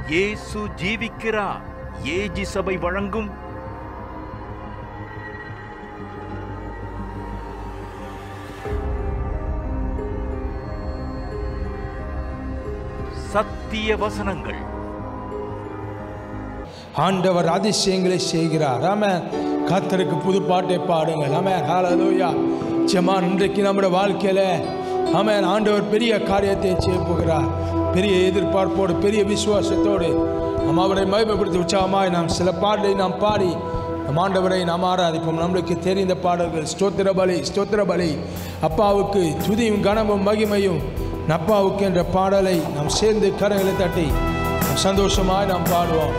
இயேசு ஜீவிக்கிறார் ஏஜி சபை வழங்கும் சத்திய வசனங்கள் ஆண்டவர் அதிசயங்களை செய்கிறார் ஆமென் கர்த்தருக்கு புது பாட்டை பாடுங்கள் ஆமென் ஹalleluya ஜெமா இன்றைக்கு நம்முடைய வாழ்க்கையில ஆமென் ஆண்டவர் பெரிய காரியத்தை செய்ய போகிறார் பெரிய எதிர்பார்ப்போடு பெரிய விசுவாசத்தோடு நாம் அவரை மகிமைப்படுத்தி உற்சாகமாய் நாம் சில பாடலை நாம் பாடி நம் ஆண்டவரை நாம் ஆராதிப்போம் நம்மளுக்கு தெரிந்த பாடல்கள் ஸ்தோத்திர பலி ஸ்தோத்திர பலி அப்பாவுக்கு துதியும் கனமும் மகிமையும் நப்பாவுக்கு என்ற பாடலை நாம் சேர்ந்து கரங்களை தட்டி நாம் சந்தோஷமாய் நாம் பாடுவோம்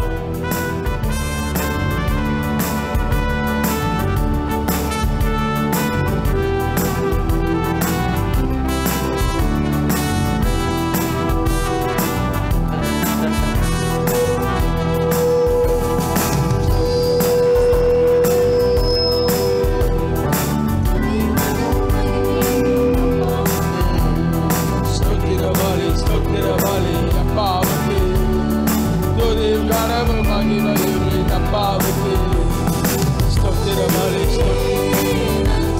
ஸ்தோத்திரவாளி, ஸ்தோத்திரவாளி, அப்பாவுக்கு துதியும் கனமும் மகிமையும் என் அப்பாவுக்கு. ஸ்தோத்திரவாளி, ஸ்தோத்திர-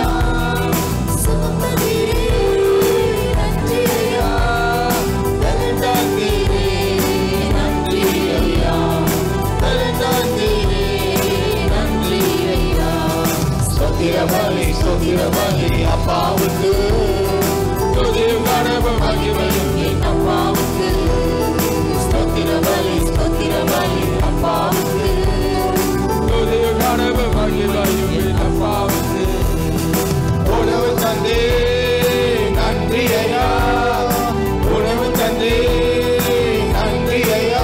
ஸ்தோத்திரபலி ஸ்தோத்திரபலி அப்பாவுக்கு துதியும் கனமும் மகிமையும் என் அப்பாவுக்கு ஸ்தோத்திரபலி ஸ்தோத்திரபலி அப்பாவுக்கு துதியும் கனமும் மகிமையும் என் அப்பாவுக்கு. உணவு தந்தே நன்றி ஐயா உணவு தந்தே நன்றி ஐயா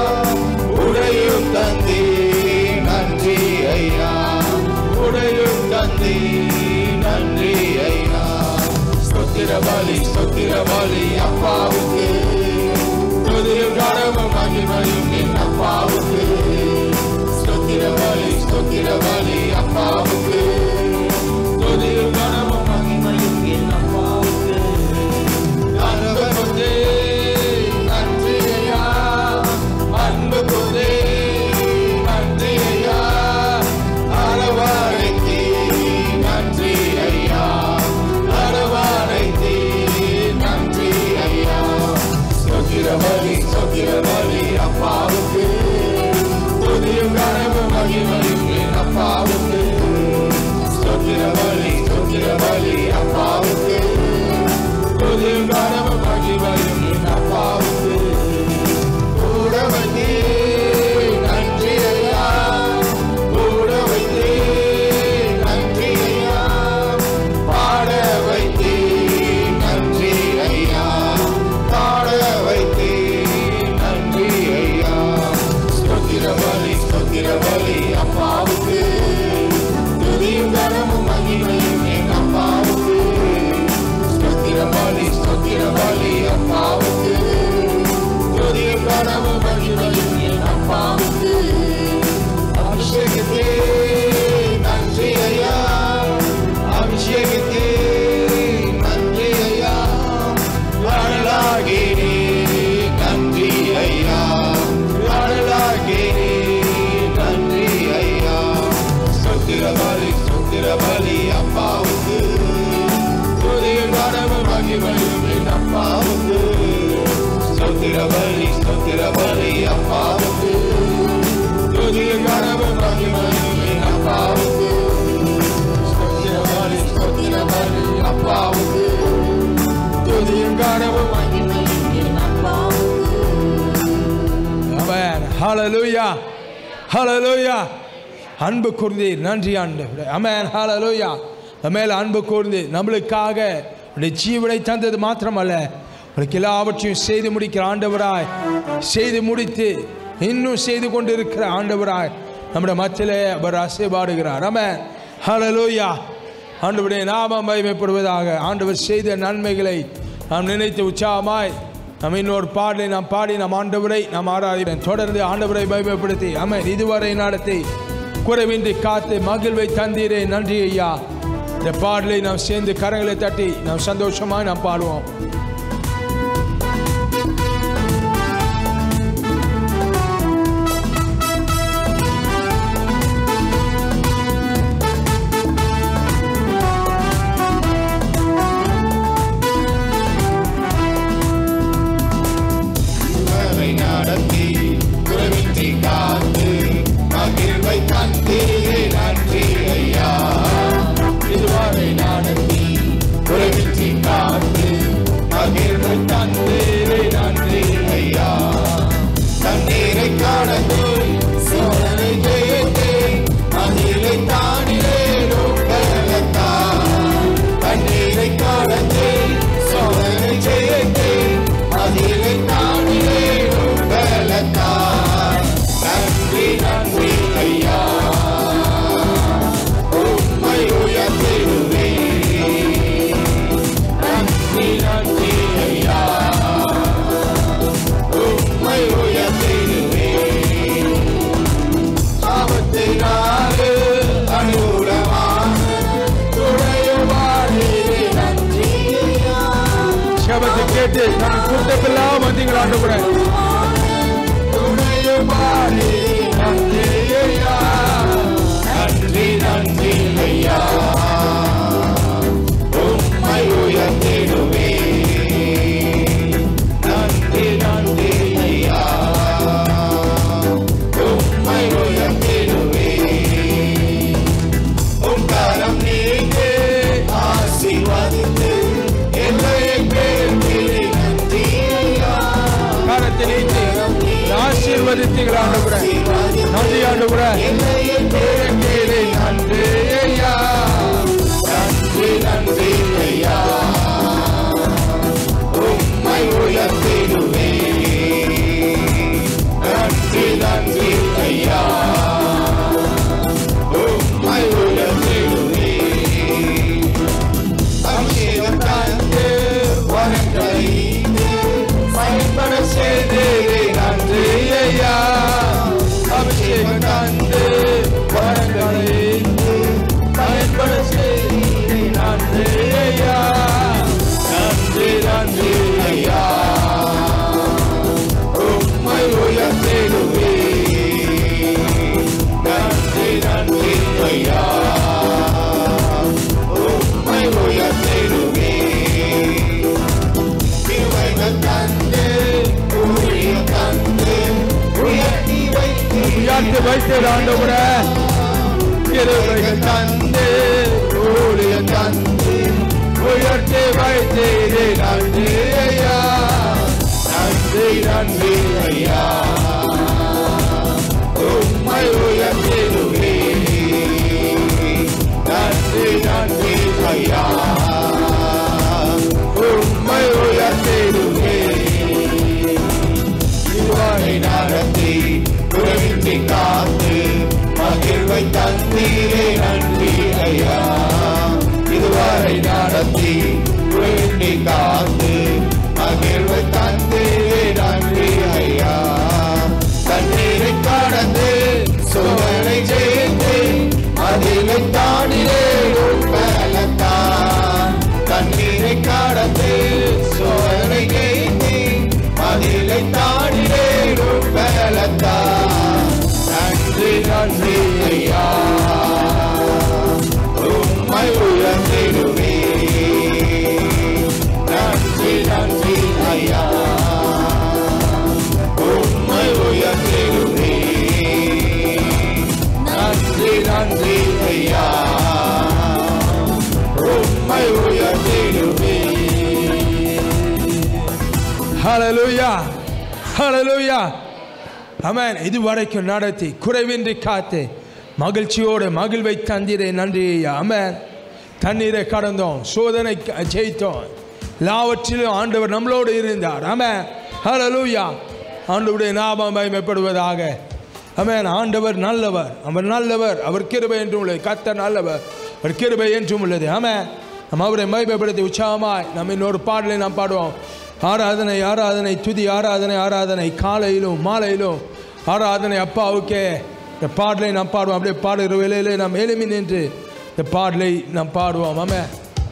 உடையும் தந்தே நன்றி ஐயா உடையும் தந்தே நன்றி ஐயா ஸ்தோத்திர பலி ஸ்தோத்திர பலி அப்பாவுக்கு துதியும் கடமும் மகிமையும் என் அப்பாவுக்கு ஸ்தோத்திர பலி ஸ்தோத்திர பலி அப்பாவுக்கு துதியும் கடமும் மகிமையும் என் அப்பாவுக்கு அன்பு கொண்டே நன்றி ஐயா அன்பு கொண்டே நன்றி ஐயா அரவணைத்தே நன்றி ஐயா அரவணைத்தே நன்றி ஐயா சொத்திரபலி சொத்திரபலி அப்பாவுக்கு துதியும் கனவு மகிமையும் என் அப்பாவுக்கு சொத்திரபலி சொத்திரபலி அப்பாவுக்கு துதியும் கனவு மகிமையும் என் அப்பாவுக்கு கூட வைத்தே நன்றி ஐயா கூட வைத்தே நன்றி ஐயா பாட வைத்தே நன்றி ஐயா பாட வைத்தே நன்றி ஐயா ஸ்தோத்திர பலி ஸ்தோத்திர பலி அப்பாவுக்கு துதியும் கனமும் மகிமையும் என் அப்பாவுக்கு ஸ்தோத்திர பலி ஸ்தோத்திர பலி அப்பாவுக்கு துதியும் கனமும் மகிமையும் என் அப்பாவுக்கு அபிஷேகத்தே நன்றி ஐயா அபிஷேகத்தே நன்றி ஐயா அருளாகினே நன்றி ஐயா அருளாகினே நன்றி ஐயா சொத்திர பலி சொத்திர பலி அப்பாவுக்கு துதியும் கனமும் மகிமையும் என் அப்பாவுக்கு சொத்திர பலி சொத்திர பலி அப்பாவுக்கு துதியும் கனமும் மகிமையும் என் அப்பாவுக்கு சொத்திர பலி சொத்திர பலி அப்பாவுக்கு துதியும் கனமும் மகிமையும் என் அப்பாவுக்கு ஆமென் ஹalleluya ஹalleluya அன்பு கூர்ந்தீர் நன்றி ஆண்டவரே ஆமென் ஹalleluya மேல அன்பு கூர்ந்து நம்மளுக்காக உடைய ஜீவனை தந்தது மாத்திரமல்ல உனக்கு எல்லாவற்றையும் செய்து முடிக்கிற ஆண்டவராய் செய்து முடித்து இன்னும் செய்து கொண்டு இருக்கிற ஆண்டவராய் நம்முடைய மத்தியிலே அவர் அசைபாடுகிறார் ஆமென் ஹalleluya ஆண்டவருடைய நாமம் மகிமைப்படுவதாக ஆண்டவர் செய்த நன்மைகளை நாம் நினைத்து உற்சாகமாய் நம்ம இன்னொரு பாடலை நாம் பாடி நம் ஆண்டவரை நாம் ஆராதிப்பேன் தொடர்ந்து ஆண்டவரை மகிமைப்படுத்தி அமன் இதுவரை நடத்தி குறைவின்றி காத்து மகிழ்வை தந்தீரே நன்றி ஐயா இந்த பாடலை நாம் சேர்ந்து கரங்களை தட்டி நாம் சந்தோஷமாய் நாம் பாடுவோம் வைத்து நம்ம கூட்டப்பெல்லாம் வந்தீங்களா ஆண்டவரே துணையுமாறி நன்றி ஐயா நன்றி நன்றி ஐயா உம்மை உயர்த்திடுவே நன்றி நன்றி ஐயா உம்மை உயர்த்திடுவே உம் கரம் நீங்கே ஆசீர்வதித்து என்னை பேர்த்திடு நன்றி ஐயா காரத்தை நீட்டி ஆசீர்வதித்தீங்களா ஆண்டவரே நன்றி ஆண்டவரே நன்றி நன்றி ஐயா நன்றி நன்றி ஐயா உம்மை உயர்த்திடுவே நன்றி நன்றி ஐயா உம்மை உயர்த்திடுவே அபிஷேகம் தந்து வரங்களை பயன்பட செய்தேரே நன்றி ஐயா அபிஷேகம் தந்து வரங்களை பயன்பட செய்தேரே நன்றி ஐயா நன்றி நன்றி ஐயா உம்மை உயர்த்திடுவே நன்றி நன்றி ஐயா உம்மை உயர்த்திடுவே கிருபைகள் தந்து ஊழியம் தந்து உயர்த்தி வைத்து உயர்த்தி வைத்தீர் ஆண்டவரே கிருபைகள் தந்து ஊழியம் தந்து உயர்த்தி வைத்தீரே நன்றி ஐயா நன்றி நன்றி ஐயா உம்மை உயர்த்திடுவே நன்றி நன்றி ஐயா உம்மை உயர்த்திடுவே இதுவரை நடத்தி குறைவின்றி காத்து மகிழ்வை தந்தீரே நன்றி ஐயா இதுவரை நடத்தி குறைவின்றி காத்து மகிழ்வை தந்தீரே நன்றி ஐயா தண்ணீரை கடந்து சோதனை ஜெயித்து அதிலை தாண்டிலே பலத்தான் தண்ணீரை கடந்து சோதனை ஜெயித்து அதிலை தாண்டிலே பலத்தான் நன்றி நன்றி ஐயா உம்மை உயர்ந்திடுவே நன்றி நன்றி ஐயா உம்மை உயர்த்திடுவே நன்றி நன்றி ஐயா உம்மை உயர்த்திடுவே ஹalleluya ஹalleluya ஆமென் இதுவரைக்கும் நடத்தி குறைவின்றி காத்து மகிழ்ச்சியோடு மகிழ்வை தந்திரே நன்றி ஐயா ஆமென் தண்ணீரை கடந்தோம் சோதனை ஜெயித்தோம் எல்லாவற்றிலும் ஆண்டவர் நம்மளோடு இருந்தார் ஆமென் ஹalleluya ஆண்டவருடைய நாமம் மகிமைப்படுவதாக ஆமென் ஆண்டவர் நல்லவர் அவர் நல்லவர் அவர் கிருபை என்றும் உள்ளது கர்த்தர் நல்லவர் அவர் கிருபை என்றும் உள்ளது ஆமென் நம்ம அவரை மகிமைப்படுத்தி உற்சாகமாய் நம்ம இன்னொரு பாடலை நாம் பாடுவோம் ஆராதனை ஆராதனை துதி ஆராதனை ஆராதனை காலையிலும் மாலையிலும் ஆராதனை அப்பாவுக்கே இந்த பாடலை நாம் பாடுவோம் அப்படியே பாடுகிற வேலையிலே நாம் எளிமை நின்று இந்த பாடலை நாம் பாடுவோம் ஆமென்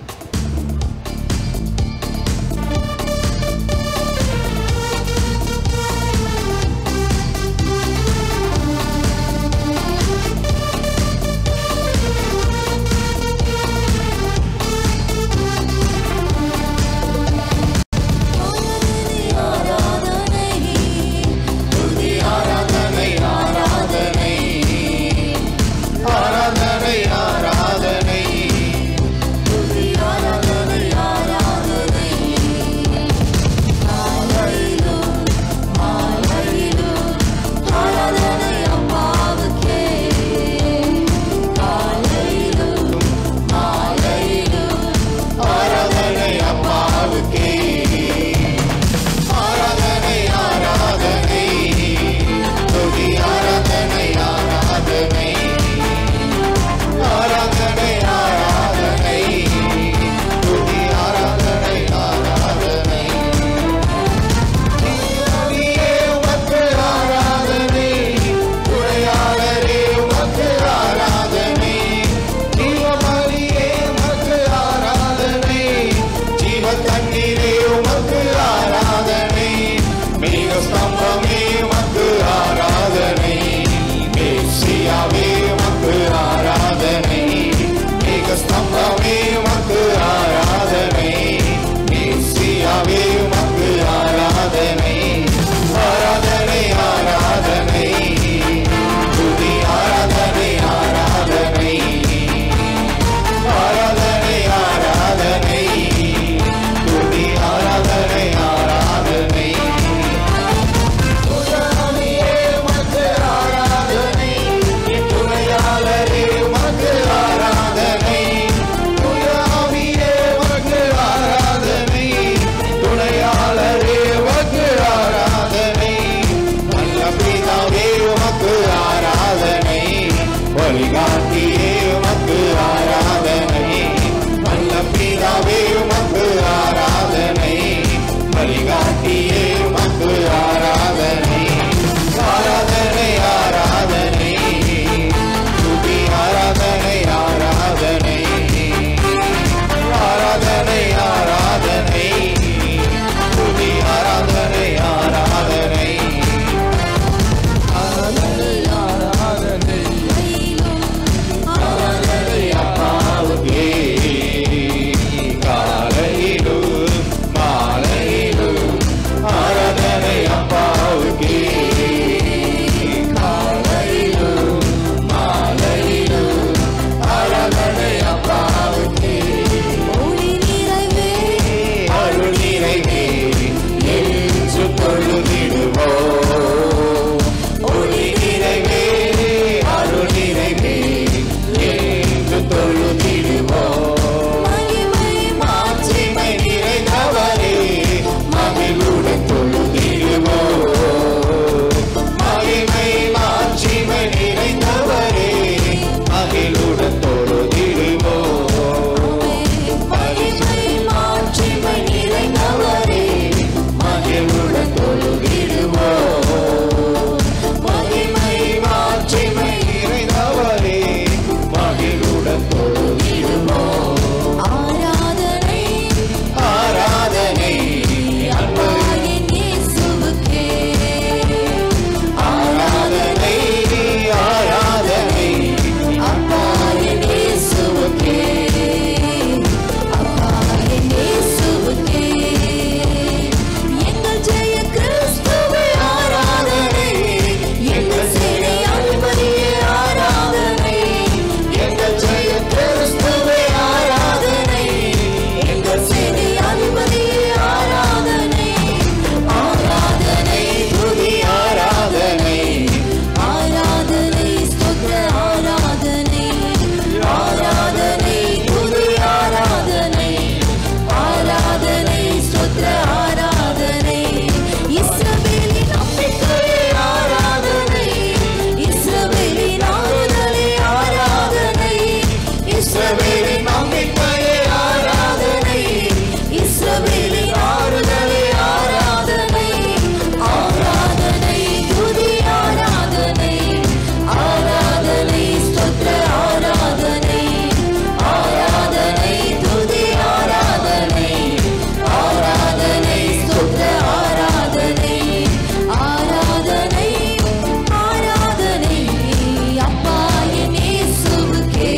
ஆராதனை ஆராதனை ஆராதனை ஆராதனை ஸ்தம்பமே உமக்கு ஆராதனை மேசியாவே உமக்கு ஆராதனை ஆராதனை ஆராதனை துதி ஆராதனை ஆராதனை ஆராதனை ஆராதனை துதி ஆராதனை ஆராதனை துதாமியே உமக்கு ஆராதனை துணையாளரே உமக்கு ஆராதனை துயாமியே உமக்கு ஆராதனை துணையாளரே உமக்கு ஆராதனை நல்ல பிதாவே உமக்கு ஆராதனை வழிகாட்டியே உமக்கு ஆராதனை நல்ல பிதாவே உமக்கு ஆராதனை வழிகாட்டியே உமக்கு ஆராதனை ஆராதனை ஆராதனை துதி ஆராதனை ஆராதனை ஆராதனை ஆராதனை துதி ஆராதனை ஆராதனை ஆராதனை ஆராதனை ஆராதனை அப்பாவுக்கே காலையிலும் மாலையிலும் ஆராதனை அப்பாவுக்கே காலையிலும் மாலையிலும் ஆராதனை அப்பாவுக்கே அருள் நிறைவே என்று தொழுதிடுவோம் ஒளி நிறைவே அருள் நிறைவே என்று தொழுதிடுவோம் மாட்சிமை நிறைந்தவரே மகிழுடன் தொழுதிடுவோம் மகிமை மாட்சிமை நிறைந்தவரே மகிழுடன் தொழுதிடுவோம் மகிமை மாட்சிமை நிறைந்தவரே மகிழுடன் தொழுதிடுவோம் மகிமை மாட்சிமை நிறைந்தவரே மகிழுடன் தொழுதிடுவோம் ஆராதனை அன்பு ஆராதனை ஆராதனை அப்பாயின் இயேசுவுக்கே எங்கள் ஜெய கிறிஸ்துவே ஆராதனை எங்கள் ஆராதனை துதி ஆராதனை ஆராதனை ஸ்தோத்திர ஆராதனை ஆராதனை துதி ஆராதனை ஆராதனை ஸ்தோத்திர ஆராதனை இஸ்ரவேலின் நம்பிக்கையே ஆராதனை இஸ்ரவேலின் ஆறுதலே ஆராதனை இஸ்ரவேலின் நம்பிக்கையே ஆராதனை இஸ்ரவேலின் ஆறுதலே ஆராதனை ஆராதனை துதி ஆராதனை ஆராதனை ஸ்தோத்திர ஆராதனை ஆராதனை துதி ஆராதனை ஆராதனை ஸ்தோத்திர ஆராதனை ஆராதனை ஆராதனை அப்பா என் இயேசுவுக்கே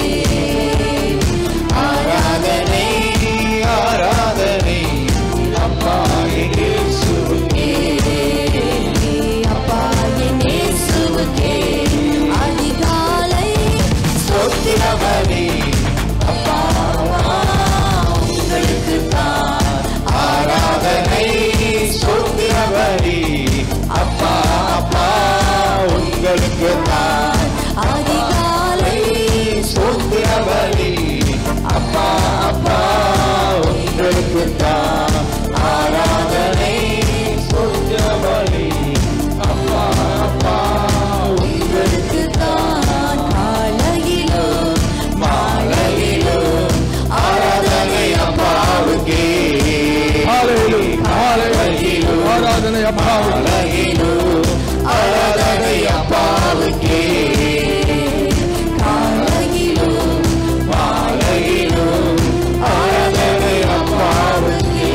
ஆராதனை ஆராதனை அப்பா இயேசுவுக்கே அப்பா என் இயேசுவுக்கே அதிகாலை ஸ்தோத்திரபலி அப்பா உங்களுக்கு தான் ஆராதனை ஸ்தோத்திரபலி அப்பா அப்பா உங்களுக்கு தான் அதிகாலை ஸ்தோத்திரபலி அப்பா அப்பா உங்களுக்கு தான் ஆராதனை ஸ்தோத்திரபலி அப்பா அப்பா உங்களுக்கு தான் காலையிலும் மாலையிலும் ஆராதனை அப்பாவுக்கே ஹalleluya ஹalleluya ஆராதனை அப்பாவுக்கு மாலையிலும் ஆராதனை அப்பாவுக்கே காலையிலும் மாலையிலும் ஆராதனை அப்பாவுக்கே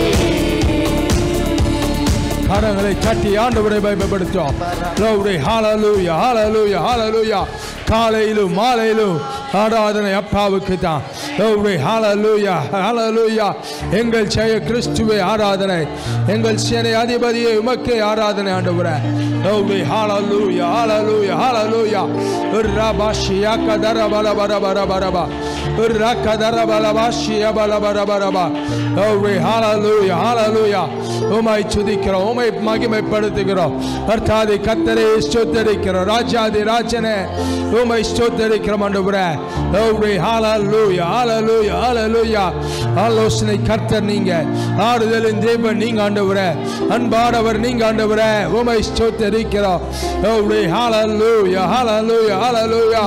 கரங்களை தட்டி ஆண்டவரை பயப்படுத்தோம் லவ்டே ஹalleluya ஹalleluya ஹalleluya காலையிலும் மாலையிலும் ஆராதனை அப்பாவுக்கு தான் ஓவே ஹalleluya ஹalleluya எங்கள் ஜெய கிறிஸ்துவே ஆராதனை எங்கள் சேனை அதிபதியே உமக்கே ஆராதனை ஆண்டவரே ஓவே ஹalleluya ஹalleluya ஹalleluya ரபாஷியா கதர பல பர பர பரபா ரகதர பல பாஷியா பல பர பரபா ஓவே ஹalleluya ஹalleluya உமை துதிக்கிறோம் உமை மகிமைப்படுத்துகிறோம் கர்த்தாதி கத்தரை ஸ்தோத்தரிக்கிறோம் ராஜாதி ராஜனே உமை ஸ்தோத்தரிக்கிறோம் ஆண்டவரே ஓவே ஹalleluya ஹalleluya ஹalleluya ஆலோசனை கர்த்தர் நீங்க ஆறுதலின் தேவன் நீங்க ஆண்டவரே அன்பானவர் நீங்க ஆண்டவரே உமை ஸ்தோத்தரிக்கிறோம் ஓவே ஹalleluya ஹalleluya ஹalleluya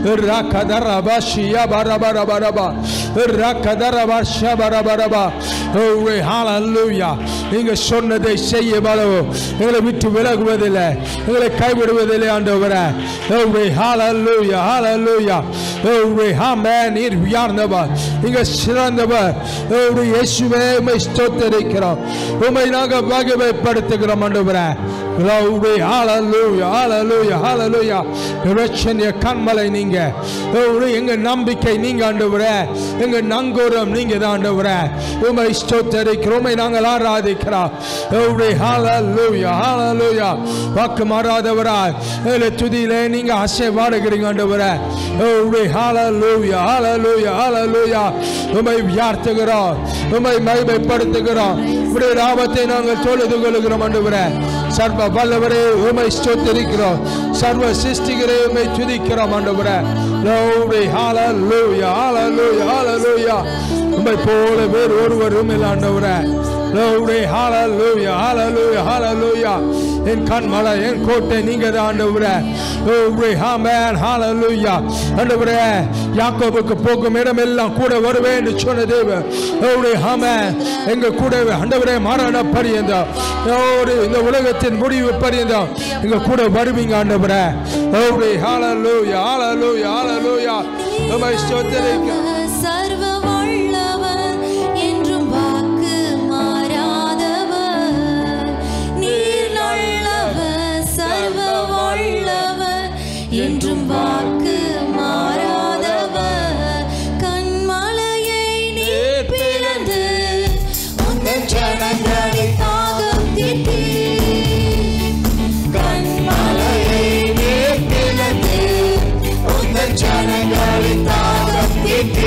ரகதர பாஷியா பர பர பரபா ரகதர பாஷா பர பரபா ஓவே ஹalleluya நீங்க சொன்னதை செய்ய பலவோ எங்களை விட்டு விலகுவதில்லை எங்களை கைவிடுவதில்லை ஆண்டவரே ஓவே ஹalleluya ஹalleluya ஓவே ஆமென் நீர் உயர்ந்தவர் நீங்க சிறந்தவர் ஓவே இயேசுவே உம்மை ஸ்தோத்திரிக்கிறோம் உம்மை நாங்க மகிமைப்படுத்துகிறோம் ஆண்டவரே ஓவே ஹalleluya ஹalleluya ஹalleluya இரட்சணிய கண்மலை நீங்க ஓவே எங்க நம்பிக்கை நீங்க ஆண்டவரே எங்க நங்கூரம் நீங்க தான் ஆண்டவரே உம்மை ஸ்தோத்திரிக்கிறோம் உம்மை நாங்கள் ஆராதிக்கிறோம் ஓவே ஹalleluya ஹalleluya வாக்கு மாறாதவராய் ஏழு துதியிலே நீங்க அசைவாடுகிறீங்க ஆண்டவரே ஓவே ஹalleluya ஹalleluya ஹalleluya உம்மை உயர்த்துகிறோம் உம்மை மகிமைப்படுத்துகிறோம் உடைய நாமத்தை நாங்கள் தொழுது கொள்கிறோம் ஆண்டவரே சர்வ வல்லவரே உம்மை ஸ்தோத்திரிக்கிறோம் சர்வ சிருஷ்டிகரே உம்மை துதிக்கிறோம் ஆண்டவரே ஓவே ஹalleluya ஹalleluya ஹalleluya உம்மை போல வேறு ஒருவரும் இல்லை ஆண்டவரே Glory, hallelujah, hallelujah, hallelujah. என் கண்மலை என் கோட்டை நீங்க தான் ஆண்டவரே Glory, amen, hallelujah. ஆண்டவரே யாக்கோபுக்கு போகும் இடமெல்லாம் கூட வருவேன் என்று சொன்ன தேவன் Glory, amen. எங்க கூட ஆண்டவரே மரண பரியந்தம் Glory, இந்த உலகத்தின் முடிவு பரியந்தம் எங்க கூட வருவீங்க ஆண்டவரே Glory, hallelujah, hallelujah, hallelujah. உம்மை ஸ்தோத்திரிக்கிறோம். சர்வ வல்லவர் என்றும் வாக்கு மாறாதவர் நீர் நல்லவர் சர்வ வல்லவர் என்றும் வாக்கு மாறாதவர் கண்மலையை நீர் பிளந்து உந்தன் ஜனங்களை தாகம் தீர்த்தீர் கண்மலையை நீர் பிளந்து உந்தன் ஜனங்களை தாகம் தீர்த்தீர்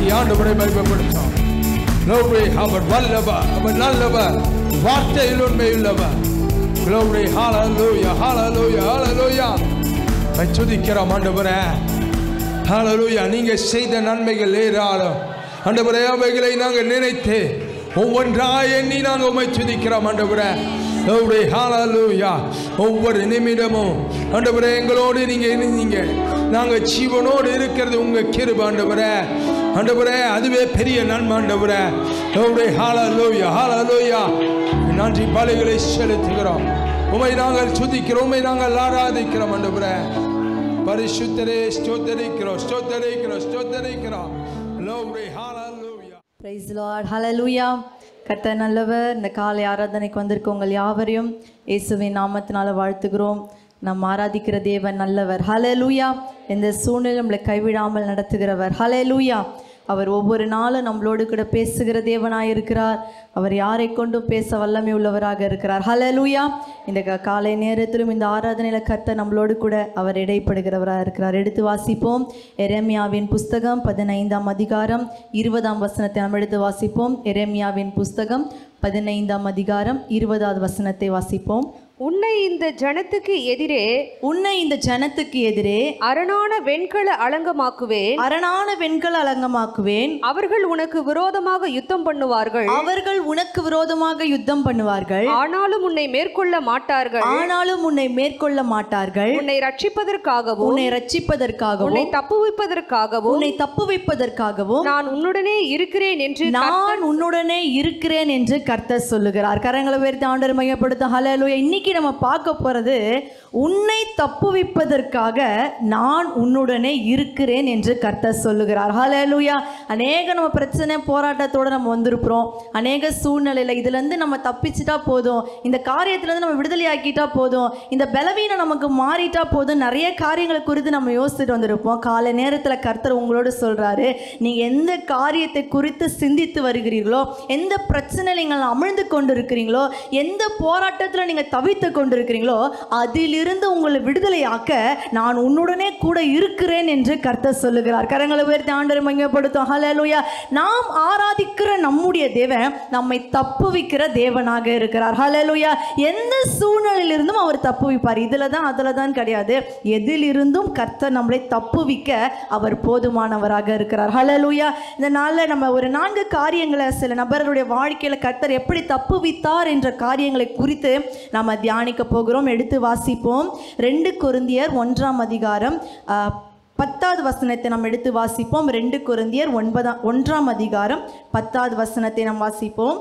உயர்த்தி ஆண்டவரை மகிமைப்படுத்தும் Glory, அவர் வல்லவர் அவர் நல்லவர் வார்த்தையில் உண்மையுள்ளவர் Glory, hallelujah, hallelujah, hallelujah. உம்மை துதிக்கிறோம் ஆண்டவரே ஹalleluya நீங்க செய்த நன்மைகள் ஏராளம் ஆண்டவரே அவைகளை நாங்கள் நினைத்து ஒவ்வொன்றாய் எண்ணி நாங்கள் உம்மை துதிக்கிறோம் ஆண்டவரே Glory, hallelujah. ஒவ்வொரு நிமிடமும் ஆண்டவரே எங்களோடு நீங்க இருந்தீங்க நாங்க ஜீவனோடு இருக்கிறது உங்க கிருப ஆண்டவரே ஆண்டவரே அதுவே பெரிய நன்மை ஆண்டவரே Glory, hallelujah, hallelujah. நன்றி பலிகளை செலுத்துகிறோம் உமை நாங்கள் துதிக்கிறோம் உமை நாங்கள் ஆராதிக்கிறோம் ஆண்டவரே பரிசுத்தரே ஸ்தோத்தரிக்கிறோம் ஸ்தோத்தரிக்கிறோம் ஸ்தோத்தரிக்கிறோம் Glory, hallelujah. Praise Lord hallelujah கர்த்தர் நல்லவர் இந்த காலை ஆராதனைக்கு வந்திருக்க உங்கள் யாவரையும் இயேசுவின் நாமத்தினால வாழ்த்துகிறோம் நாம் ஆராதிக்கிற தேவன் நல்லவர் ஹalleluya எந்த சூழ்நிலை நம்மளை கைவிடாமல் நடத்துகிறவர் ஹalleluya அவர் ஒவ்வொரு நாளும் நம்மளோடு கூட பேசுகிற தேவனாய் இருக்கிறார் அவர் யாரை கொண்டும் பேச வல்லமை உள்ளவராக இருக்கிறார் ஹalleluya இந்த க- காலை நேரத்திலும் இந்த ஆராதனையில கர்த்தர் நம்மளோடு கூட அவர் இடைப்படுகிறவராக இருக்கிறார் எடுத்து வாசிப்போம் எரேமியாவின் புஸ்தகம் பதினைந்தாம் அதிகாரம் இருபதாம் வசனத்தை நாம் எடுத்து வாசிப்போம் எரேமியாவின் புஸ்தகம் பதினைந்தாம் அதிகாரம் இருபதாவது வசனத்தை வாசிப்போம் உன்னை இந்த ஜனத்துக்கு எதிரே உன்னை இந்த ஜனத்துக்கு எதிரே அரணான வெண்கல அலங்கமாக்குவேன் அரணான வெண்கல அலங்கமாக்குவேன் அவர்கள் உனக்கு விரோதமாக யுத்தம் பண்ணுவார்கள் அவர்கள் உனக்கு விரோதமாக யுத்தம் பண்ணுவார்கள் ஆனாலும் உன்னை மேற்கொள்ள மாட்டார்கள் ஆனாலும் உன்னை மேற்கொள்ள மாட்டார்கள் உன்னை ரட்சிப்பதற்காகவும் உன்னை ரட்சிப்பதற்காகவும் உன்னை தப்புவிப்பதற்காகவும் உன்னை தப்பு வைப்பதற்காகவும் நான் உன்னுடனே இருக்கிறேன் என்று நான் உன்னுடனே இருக்கிறேன் என்று கர்த்தர் சொல்லுகிறார் கரங்களை உயர்த்தி ஆண்டவர் மையப்படுத்தும் ஹalleluya இன்னைக்கு நம்ம பார்க்க போறது உன்னை தப்புவிப்பதற்காக நான் உன்னுடனே இருக்கிறேன் என்று கர்த்தர் சொல்லுகிறார் ஹalleluya அநேக நம்ம பிரச்சனை போராட்டத்தோட நம்ம வந்திருக்கிறோம் அநேக சூழ்நிலையில இதுல இருந்து நம்ம தப்பிச்சிட்டா போதும் இந்த காரியத்துல இருந்து நம்ம விடுதலை ஆக்கிட்டா போதும் இந்த பலவீனம் நமக்கு மாறிட்டா போதும் நிறைய காரியங்களை குறித்து நம்ம யோசிச்சுட்டு வந்திருப்போம் காலை நேரத்துல கர்த்தர் உங்களோடு சொல்றாரு நீங்க எந்த காரியத்தை குறித்து சிந்தித்து வருகிறீர்களோ எந்த பிரச்சனை நீங்கள் அமிழ்ந்து கொண்டிருக்கிறீங்களோ எந்த போராட்டத்தில் நீங்கள் தவித்து கொண்டிருக்கிறீங்களோ அதிலிருந்து உங்களை விடுதலையாக்க நான் உன்னுடனே கூட இருக்கிறேன் என்று கர்த்தர் சொல்லுகிறார் கரங்களை உயர்த்தி ஆண்டரை மையப்படுத்தும் ஹalleluya நாம் ஆராதிக்கிற நம்முடைய தேவன் நம்மை தப்புவிக்கிற தேவனாக இருக்கிறார் ஹalleluya எந்த சூழ்நிலையிலிருந்தும் அவர் தப்புவிப்பார் இதில் தான் அதில் தான் கிடையாது எதிலிருந்தும் கர்த்தர் நம்மளை தப்புவிக்க அவர் போதுமானவராக இருக்கிறார் ஹalleluya இந்த நாளில் நம்ம ஒரு நான்கு காரியங்களை சில நபர்களுடைய வாழ்க்கையில் கர்த்தர் எப்படி தப்புவித்தார் என்ற காரியங்களை குறித்து நாம் தியானிக்க போகிறோம் எடுத்து வாசிப்போம் ரெண்டு கொரிந்தியர் ஒன்றாம் அதிகாரம் ஆ, பத்தாவது வசனத்தை நாம் எடுத்து வாசிப்போம் ரெண்டு கொரிந்தியர் ஒன்பதாம் ஒன்றாம் அதிகாரம் பத்தாவது வசனத்தை நாம் வாசிப்போம்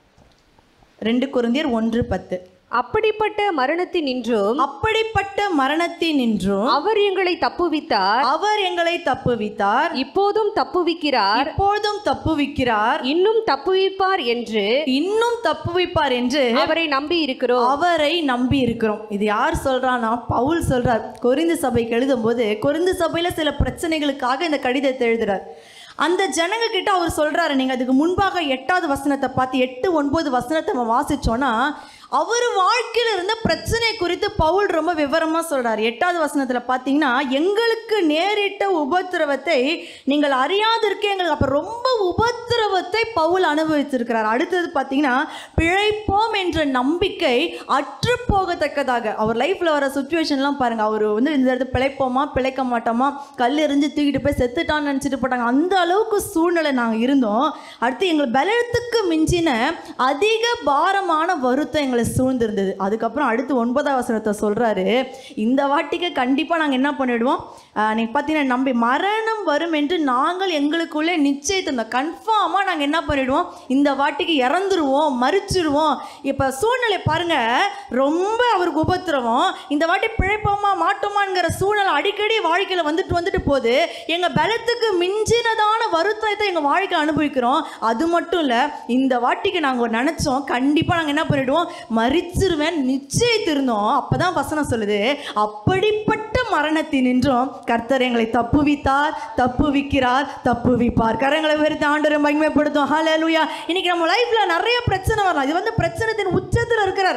ரெண்டு கொரிந்தியர் ஒன்று பத்து அப்படிப்பட்ட மரணத்தினின்றும் அப்படிப்பட்ட மரணத்தினின்றும் அவர் எங்களை தப்புவித்தார் அவர் எங்களை தப்புவித்தார் இப்போதும் தப்புவிக்கிறார் இப்பொழுதும் தப்புவிக்கிறார் இன்னும் தப்புவிப்பார் என்று இன்னும் தப்புவிப்பார் என்று அவரை நம்பி இருக்கிறோம் அவரை நம்பி இருக்கிறோம் இது யார் சொல்றான்னா பவுல் சொல்றார் கொரிந்து சபைக்கு எழுதும்போது கொரிந்து சபையில சில பிரச்சனைகளுக்காக இந்த கடிதத்தை எழுதுறார் அந்த ஜனங்க கிட்ட அவர் சொல்றாரு நீங்க அதுக்கு முன்பாக எட்டாவது வசனத்தை பார்த்து எட்டு ஒன்பது வசனத்தை நம்ம வாசிச்சோன்னா அவர் வாழ்க்கையில் இருந்த பிரச்சனை குறித்து பவுல் ரொம்ப விவரமா சொல்றாரு எட்டாவது வசனத்துல பார்த்தீங்கன்னா எங்களுக்கு நேரிட்ட உபத்திரவத்தை நீங்கள் அறியாதிருக்க எங்களுக்கு அப்ப ரொம்ப உபத்திரவத்தை பவுல் அனுபவிச்சிருக்கிறார் அடுத்தது பார்த்தீங்கன்னா பிழைப்போம் என்ற நம்பிக்கை அற்று போகத்தக்கதாக அவர் லைஃப்ல வர சுச்சுவேஷன்லாம் பாருங்க அவர் வந்து இந்த இடத்துல பிழைப்போமா பிழைக்க மாட்டோமா கல் எறிஞ்சு தூக்கிட்டு போய் செத்துட்டான்னு நினச்சிட்டு போட்டாங்க அந்த அளவுக்கு சூழ்நிலை நாங்கள் இருந்தோம் அடுத்து எங்கள் பலத்துக்கு மிஞ்சின அதிக பாரமான வருத்தம் எங்களை சூழ்ந்திருந்தது அதுக்கப்புறம் அடுத்து ஒன்பதாம் வசனத்தை சொல்றாரு இந்த வாட்டிக்கு கண்டிப்பாக நாங்கள் என்ன பண்ணிடுவோம் நீங்கள் பார்த்தீங்கன்னா நம்பி மரணம் வரும் என்று நாங்கள் எங்களுக்குள்ளே நிச்சயித்திருந்தோம் கன்ஃபார்மாக நாங்கள் என்ன பண்ணிடுவோம் இந்த வாட்டிக்கு இறந்துருவோம் மறிச்சிருவோம் இப்போ சூழ்நிலை பாருங்க ரொம்ப அவருக்கு உபத்திரவம் இந்த வாட்டி பிழைப்போமா மாட்டோமாங்கிற சூழ்நிலை அடிக்கடி வாழ்க்கையில் வந்துட்டு வந்துட்டு போகுது எங்கள் பலத்துக்கு மிஞ்சினதான வருத்தத்தை எங்கள் வாழ்க்கை அனுபவிக்கிறோம் அது மட்டும் இல்லை இந்த வாட்டிக்கு நாங்கள் நினச்சோம் கண்டிப்பாக நாங்கள் என்ன பண்ணிடுவோம் மறிச்சிருவேன் நிச்சயித்திருந்தோம் அப்போ தான் வசனம் சொல்லுது அப்படிப்பட்ட மரணத்தினின்றும் கர்த்தர் எங்களை தப்புவித்தார் தப்புவிக்கிறார் தப்புவிப்பார் கரங்களை வெறுத்து ஆண்டரை மகிமைப்படுத்தும் ஹalleluya இன்னைக்கு நம்ம லைஃப்ல நிறைய பிரச்சனை வரலாம் இது வந்து பிரச்சனத்தின் உச்சத்தில் இருக்கிறார்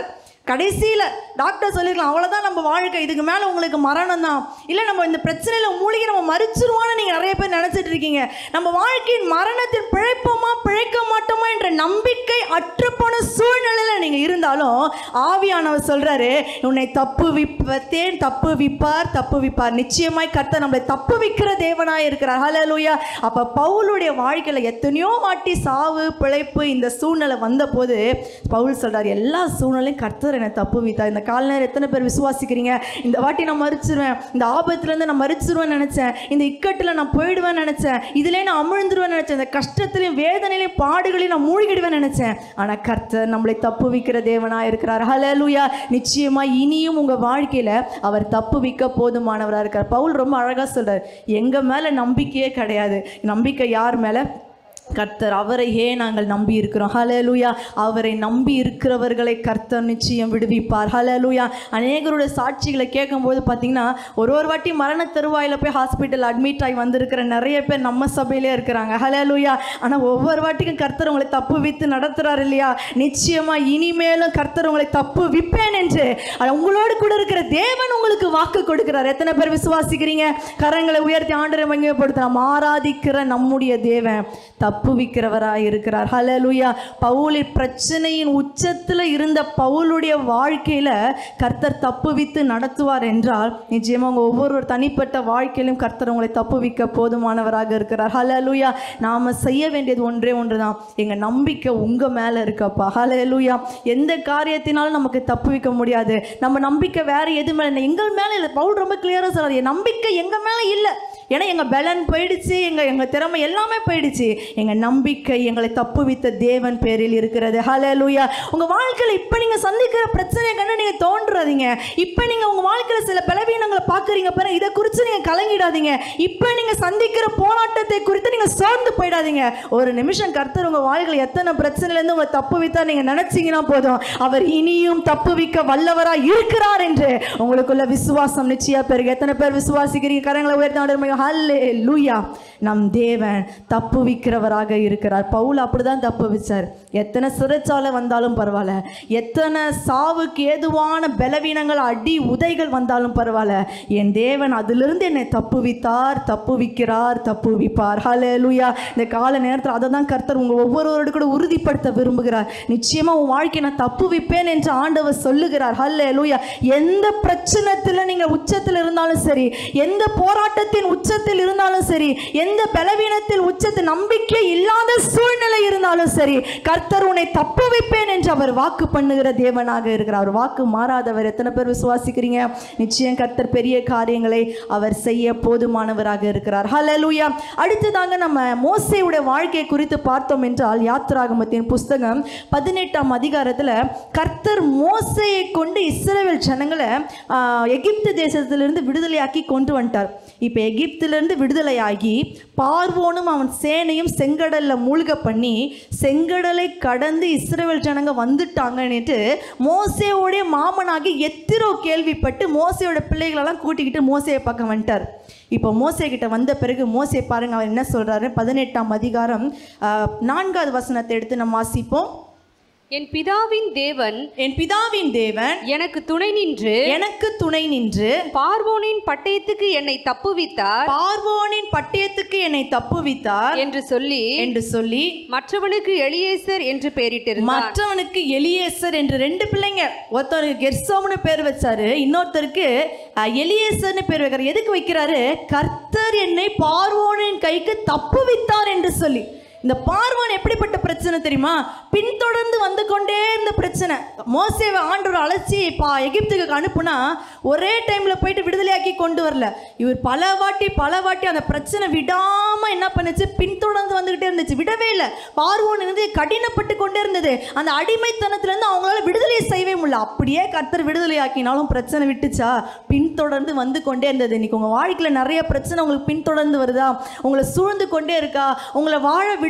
கடைசியில் டாக்டர் சொல்லிருக்கலாம் அவ்வளோதான் நம்ம வாழ்க்கை இதுக்கு மேலே உங்களுக்கு மரணம் தான் இல்லை நம்ம இந்த பிரச்சனையில் மூழ்கி நம்ம மறிச்சிருவோம்னு நீங்கள் நிறைய பேர் நினச்சிட்டு இருக்கீங்க நம்ம வாழ்க்கையின் மரணத்தில் பிழைப்போமா பிழைக்க மாட்டோமா என்ற நம்பிக்கை அற்றுப்போன சூழ்நிலையில் நீங்கள் இருந்தாலும் ஆவியானவர் சொல்கிறாரு உன்னை தப்பு விப்பத்தேன் தப்பு விப்பார் தப்பு விப்பார் நிச்சயமாய் கர்த்தர் நம்மளை தப்பு விக்கிற தேவனாய் இருக்கிறார் ஹalleluya அப்போ பவுலுடைய வாழ்க்கையில் எத்தனையோ வாட்டி சாவு பிழைப்பு இந்த சூழ்நிலை வந்தபோது பவுல் சொல்றார் எல்லா சூழ்நிலையும் கர்த்தர் என்னை தப்பு வைத்தார் இந்த கால நேரம் எத்தனை பேர் விசுவாசிக்கிறீங்க இந்த வாட்டி நான் மறிச்சிருவேன் இந்த ஆபத்துலேருந்து நான் மறிச்சிருவேன்னு நினச்சேன் இந்த இக்கட்டில் நான் போயிடுவேன்னு நினச்சேன் இதிலே நான் அமிழ்ந்துருவேன்னு நினச்சேன் இந்த கஷ்டத்திலையும் வேதனையிலையும் பாடுகளையும் நான் மூழ்கிடுவேன்னு நினச்சேன் ஆனால் கர்த்தர் நம்மளை தப்பு வைக்கிற தேவனாக இருக்கிறார் ஹalleluya நிச்சயமா இனியும் உங்கள் வாழ்க்கையில் அவர் தப்பு வைக்க போதுமானவராக இருக்கார் பவுல் ரொம்ப அழகாக சொல்றார் எங்கள் மேலே நம்பிக்கையே கிடையாது நம்பிக்கை யார் மேலே கர்த்தர் அவரையே நாங்கள் நம்பி இருக்கிறோம் ஹalleluya அவரை நம்பி இருக்கிறவர்களை கர்த்தர் நிச்சயம் விடுவிப்பார் ஹalleluya அநேகருடைய சாட்சிகளை கேட்கும்போது பார்த்தீங்கன்னா ஒரு ஒரு வாட்டி மரண தருவாயில் போய் ஹாஸ்பிட்டல் அட்மிட் ஆகி வந்திருக்கிற நிறைய பேர் நம்ம சபையிலே இருக்கிறாங்க ஹalleluya ஆனால் ஒவ்வொரு வாட்டிக்கும் கர்த்தர் உங்களை தப்பு வித்து நடத்துறார் இல்லையா நிச்சயமா இனிமேலும் கர்த்தர் உங்களை தப்பு விப்பேன் என்று அது உங்களோடு கூட இருக்கிற தேவன் உங்களுக்கு வாக்கு கொடுக்கிறார் எத்தனை பேர் விசுவாசிக்கிறீங்க கரங்களை உயர்த்தி ஆண்டரை மகிமைப்படுத்த நாம் ஆராதிக்கிற நம்முடைய தேவன் தப்புவிக்கிறவராய் இருக்கிறார் ஹalleluya பவுலின் பிரச்சனையின் உச்சத்தில் இருந்த பவுலுடைய வாழ்க்கையில கர்த்தர் தப்புவித்து நடத்துவார் என்றால் நிச்சயமா உங்க ஒவ்வொரு தனிப்பட்ட வாழ்க்கையிலும் கர்த்தர் உங்களை தப்புவிக்க போதுமானவராக இருக்கிறார் ஹalleluya நாம செய்ய வேண்டியது ஒன்றே ஒன்றுதான் எங்க நம்பிக்கை உங்க மேல இருக்கப்பா ஹalleluya எந்த காரியத்தினாலும் நமக்கு தப்புவிக்க முடியாது நம்ம நம்பிக்கை வேற எது மேல இல்லை. எங்கள் மேல இல்லை பவுல் ரொம்ப கிளியரா சொல்றாரு என் நம்பிக்கை எங்க மேல இல்லை ஏன்னா எங்கள் பலன் போயிடுச்சு எங்கள் எங்கள் திறமை எல்லாமே போயிடுச்சு எங்கள் நம்பிக்கை எங்களை தப்புவித்த தேவன் பேரில் இருக்கிறது ஹalleluya உங்கள் வாழ்க்கையில் இப்போ நீங்கள் சந்திக்கிற பிரச்சனையை கண்டு நீங்கள் தோன்றாதீங்க இப்போ நீங்கள் உங்கள் வாழ்க்கையில் சில பலவீனங்களை பார்க்குறீங்க பாருங்க இதை குறித்து நீங்கள் கலங்கிடாதீங்க இப்போ நீங்கள் சந்திக்கிற போராட்டத்தை குறித்து நீங்கள் சோர்ந்து போயிடாதீங்க ஒரு நிமிஷம் கர்த்தர் உங்கள் வாழ்க்கையில் எத்தனை பிரச்சனையிலேருந்து உங்களை தப்பு வைத்தா நீங்கள் நினச்சிங்கன்னா போதும் அவர் இனியும் தப்பு வைக்க வல்லவராக இருக்கிறார் என்று உங்களுக்குள்ள விசுவாசம் நிச்சயம் பெருக எத்தனை பேர் விசுவாசிக்கிறீங்க கரங்களை உயர்த்த ஹல்லே லூயா நம் தேவன் தப்பு விக்கிறவராக இருக்கிறார் பவுல் அப்படிதான் தப்பு வச்சார் எத்தனை சிறைச்சாலை வந்தாலும் பரவாயில்ல எத்தனை சாவுக்கு ஏதுவான பலவீனங்கள் அடி உதைகள் வந்தாலும் பரவாயில்ல என் தேவன் அதிலிருந்து என்னை தப்பு வித்தார் தப்பு விக்கிறார் தப்பு விப்பார் ஹலே லூயா இந்த கால நேரத்தில் அதை தான் கர்த்தர் உங்கள் ஒவ்வொருவரோடு கூட உறுதிப்படுத்த விரும்புகிறார் நிச்சயமா உன் வாழ்க்கை நான் தப்பு விப்பேன் என்று ஆண்டவர் சொல்லுகிறார் ஹல்லே லூயா எந்த பிரச்சனத்தில் நீங்கள் உச்சத்தில் இருந்தாலும் சரி எந்த போராட்டத்தின் உச்சத்தில் இருந்தாலும் சரி எந்த பலவீனத்தில் உச்சத்தில் நம்பிக்கை இல்லாத சூழ்நிலை இருந்தாலும் சரி கர்த்தர் உன்னை தப்பு வைப்பேன் என்று அவர் வாக்கு பண்ணுகிற தேவனாக இருக்கிறார் அவர் வாக்கு மாறாதவர் எத்தனை பேர் விசுவாசிக்கிறீங்க நிச்சயம் கர்த்தர் பெரிய காரியங்களை அவர் செய்ய போதுமானவராக இருக்கிறார் ஹalleluya அடுத்ததாக நம்ம மோசேவுடைய வாழ்க்கை குறித்து பார்த்தோம் என்றால் யாத்ராகமத்தின் புஸ்தகம் பதினெட்டாம் அதிகாரத்தில் கர்த்தர் மோசையை கொண்டு இஸ்ரவேல் ஜனங்களை ஆஹ், எகிப்து தேசத்திலிருந்து விடுதலையாக்கி கொண்டு வந்துட்டார் இப்போ எகிப்திலிருந்து விடுதலையாகி பார்வோனும் அவன் சேனையும் செங்கடல்ல மூழ்க பண்ணி செங்கடலை கடந்து இஸ்ரவேல் ஜனங்க வந்துட்டாங்கன்னுட்டு மோசேவுடைய மாமனாகி எத்திரோ கேள்விப்பட்டு மோசையோட பிள்ளைகளெல்லாம் கூட்டிக்கிட்டு மோசையை பக்கம் வந்துட்டார் இப்போ மோசே கிட்ட வந்த பிறகு மோசே பாருங்க அவர் என்ன சொல்றாரு பதினெட்டாம் அதிகாரம் ஆஹ், நான்காவது வசனத்தை எடுத்து நம்ம வாசிப்போம் என் பிதாவின் தேவன் என் பிதாவின் தேவன் எனக்கு துணை நின்று எனக்கு துணை நின்று பார்வோனின் பட்டயத்துக்கு என்னை தப்புவித்தார் பார்வோனின் பட்டயத்துக்கு என்னை தப்புவித்தார் என்று சொல்லி என்று சொல்லி மற்றவனுக்கு எலியேசர் என்று பெயரிட்டிருந்தார் மற்றவனுக்கு எலியேசர் என்று ரெண்டு பிள்ளைங்க ஒருத்தவனுக்கு கெர்சோம்னு பேர் வச்சாரு இன்னொருத்தருக்கு அஹ், எலியேசர்னு பேர் வைக்கிறார் எதுக்கு வைக்கிறாரு கர்த்தர் என்னை பார்வோனின் கைக்கு தப்புவித்தார் என்று சொல்லி இந்த பார்வோன் எப்படிப்பட்ட பிரச்சனை தெரியுமா பின்தொடர்ந்து வந்து கொண்டே இருந்த பிரச்சனை மோசேவை ஆண்டவர் அழைச்சி பா எகிப்துக்கு அனுப்புனா ஒரே டைம்ல போயிட்டு விடுதலையாக்கி கொண்டு வரல இவர் பல வாட்டி பல வாட்டி அந்த பிரச்சனை விடாம என்ன பண்ணுச்சு பின்தொடர்ந்து வந்துகிட்டே இருந்துச்சு விடவே இல்லை பார்வோன் இருந்து கடினப்பட்டு கொண்டே இருந்தது அந்த அடிமைத்தனத்திலிருந்து அவங்களால விடுதலை செய்யவே முடியல அப்படியே கர்த்தர் விடுதலையாக்கினாலும் பிரச்சனை விட்டுச்சா பின்தொடர்ந்து வந்து கொண்டே இருந்தது இன்னைக்கு உங்க வாழ்க்கையில நிறைய பிரச்சனை உங்களுக்கு பின்தொடர்ந்து வருதா உங்களை சூழ்ந்து கொண்டே இருக்கா உங்களை வாழ விட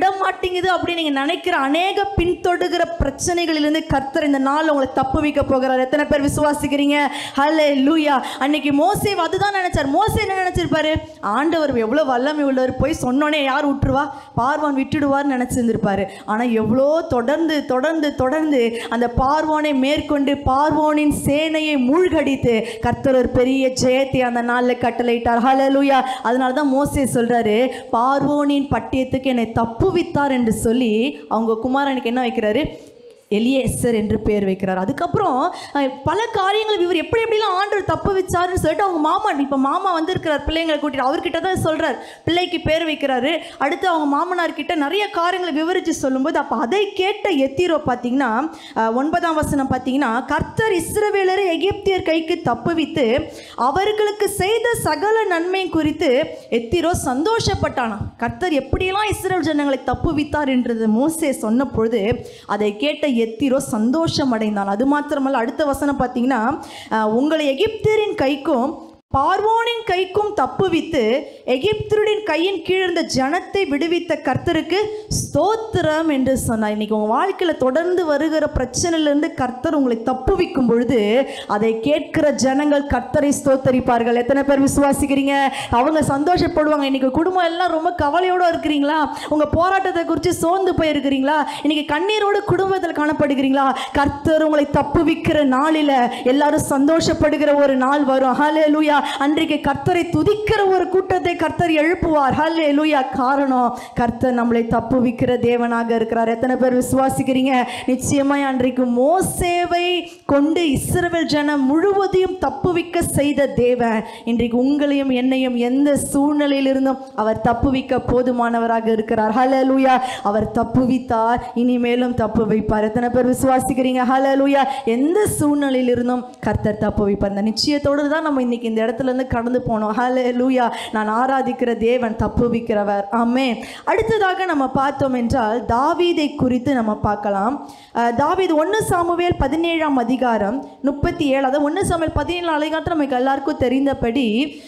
விட மாட்டேங்குது அப்படின்னு நீங்க நினைக்கிற அநேக பின்தொடுகிற பிரச்சனைகளிலிருந்து கர்த்தர் இந்த நாள் உங்களை தப்பு வைக்க போகிறார் எத்தனை பேர் விசுவாசிக்கிறீங்க ஹலே லூயா அன்னைக்கு மோசே அதுதான் நினைச்சார் மோசே என்ன நினைச்சிருப்பாரு ஆண்டவர் எவ்வளவு வல்லமை உள்ளவர் போய் சொன்னோனே யார் விட்டுருவா பார்வான் விட்டுடுவார்னு நினைச்சிருந்திருப்பாரு ஆனா எவ்வளோ தொடர்ந்து தொடர்ந்து தொடர்ந்து அந்த பார்வோனை மேற்கொண்டு பார்வோனின் சேனையை மூழ்கடித்து கர்த்தர் ஒரு பெரிய ஜெயத்தை அந்த நாளில் கட்டளையிட்டார் ஹalleluya அதனால தான் மோசே சொல்றாரு பார்வோனின் பட்டியத்துக்கு என்னை தப்புவித்தார் என்று சொல்லி அவங்க குமாரனுக்கு என்ன வைக்கிறாரு எலியேசர் என்று பேர் வைக்கிறார் அதுக்கப்புறம் அஹ், பல காரியங்கள் இவர் எப்படி எப்படிலாம் ஆண்டவர் தப்பு வச்சாருன்னு சொல்லிட்டு அவங்க மாமா இப்போ மாமா வந்திருக்கிறார் பிள்ளைங்களை கூட்டிட்டு அவர்கிட்ட தான் சொல்றார் பிள்ளைக்கு பேர் வைக்கிறாரு அடுத்து அவங்க மாமனார் கிட்ட நிறைய காரியங்களை விவரித்து சொல்லும்போது அப்போ அதை கேட்ட எத்திரோ பார்த்தீங்கன்னா அஹ், ஒன்பதாம் வசனம் பார்த்தீங்கன்னா கர்த்தர் இஸ்ரவேலரை எகிப்தியர் கைக்கு தப்புவித்து அவர்களுக்கு செய்த சகல நன்மை குறித்து எத்திரோ சந்தோஷப்பட்டானா கர்த்தர் எப்படியெல்லாம் இஸ்ரேல் ஜனங்களை தப்புவித்தார் என்றது மோசே சொன்ன பொழுது அதை கேட்ட எத்திரோ சந்தோஷம் அடைந்தான் அது மாத்திரமல்ல அடுத்த வசனம் பார்த்தீங்கன்னா அஹ், உங்களை எகிப்தியரின் கைக்கும் பார்வோனின் கைக்கும் தப்புவித்து எகிப்தருடைய கையின் கீழ் இருந்த ஜனத்தை விடுவித்த கர்த்தருக்கு ஸ்தோத்திரம் என்று சொன்னார் இன்னைக்கு உங்க வாழ்க்கையில தொடர்ந்து வருகிற பிரச்சனையிலிருந்து கர்த்தர் உங்களை தப்புவிக்கும் பொழுது அதை கேட்கிற ஜனங்கள் கர்த்தரை ஸ்தோத்தரிப்பார்கள் எத்தனை பேர் விசுவாசிக்கிறீங்க அவங்க சந்தோஷப்படுவாங்க இன்னைக்கு குடும்பம் எல்லாம் ரொம்ப கவலையோட இருக்கிறீங்களா உங்க போராட்டத்தை குறித்து சோர்ந்து போயிருக்கிறீங்களா இன்னைக்கு கண்ணீரோடு குடும்பத்தில் காணப்படுகிறீங்களா கர்த்தர் உங்களை தப்புவிக்கிற நாளில எல்லாரும் சந்தோஷப்படுகிற ஒரு நாள் வரும் ஹலே லூயா அன்றைக்கு கர்த்தரை துதிக்கிற ஒரு கூட்டத்தை கர்த்தர் எழுப்புவார் ஹலே லூயா காரணம் கர்த்தர் நம்மளை தப்புவிக்கிற தேவனாக இருக்கிறார் எத்தனை பேர் விசுவாசிக்கிறீங்க நிச்சயமாய் அன்றைக்கு மோசேவை கொண்டு இஸ்ரவேல் ஜனம் முழுவதையும் தப்புவிக்க செய்த தேவன் இன்றைக்கு உங்களையும் என்னையும் எந்த சூழ்நிலையிலிருந்தும் அவர் தப்புவிக்க போதுமானவராக இருக்கிறார் ஹalleluya அவர் தப்புவித்தார் இனிமேலும் தப்பு வைப்பார் எத்தனை பேர் விசுவாசிக்கிறீங்க ஹalleluya எந்த சூழ்நிலையிலிருந்தும் கர்த்தர் தப்பு வைப்பார் இந்த நிச்சயத்தோடு தான் நம்ம இன்னைக்கு இந்த இடத்துல இருந்து கடந்து போனோம் ஹalleluya நான் ஆராதிக்கிற தேவன் தப்புவிக்கிறவர் ஆமே அடுத்ததாக நம்ம பார்த்தோம் என்றால் தாவீதை குறித்து நம்ம பார்க்கலாம் அஹ், தாவீது ஒன்று சாமுவேல் பதினேழாம் அதிகாரம் முப்பத்தி ஏழு அதாவது ஒன்று சாமுவேல் பதினேழு அதிகாரத்தில் நமக்கு எல்லாருக்கும் தெரிந்தபடி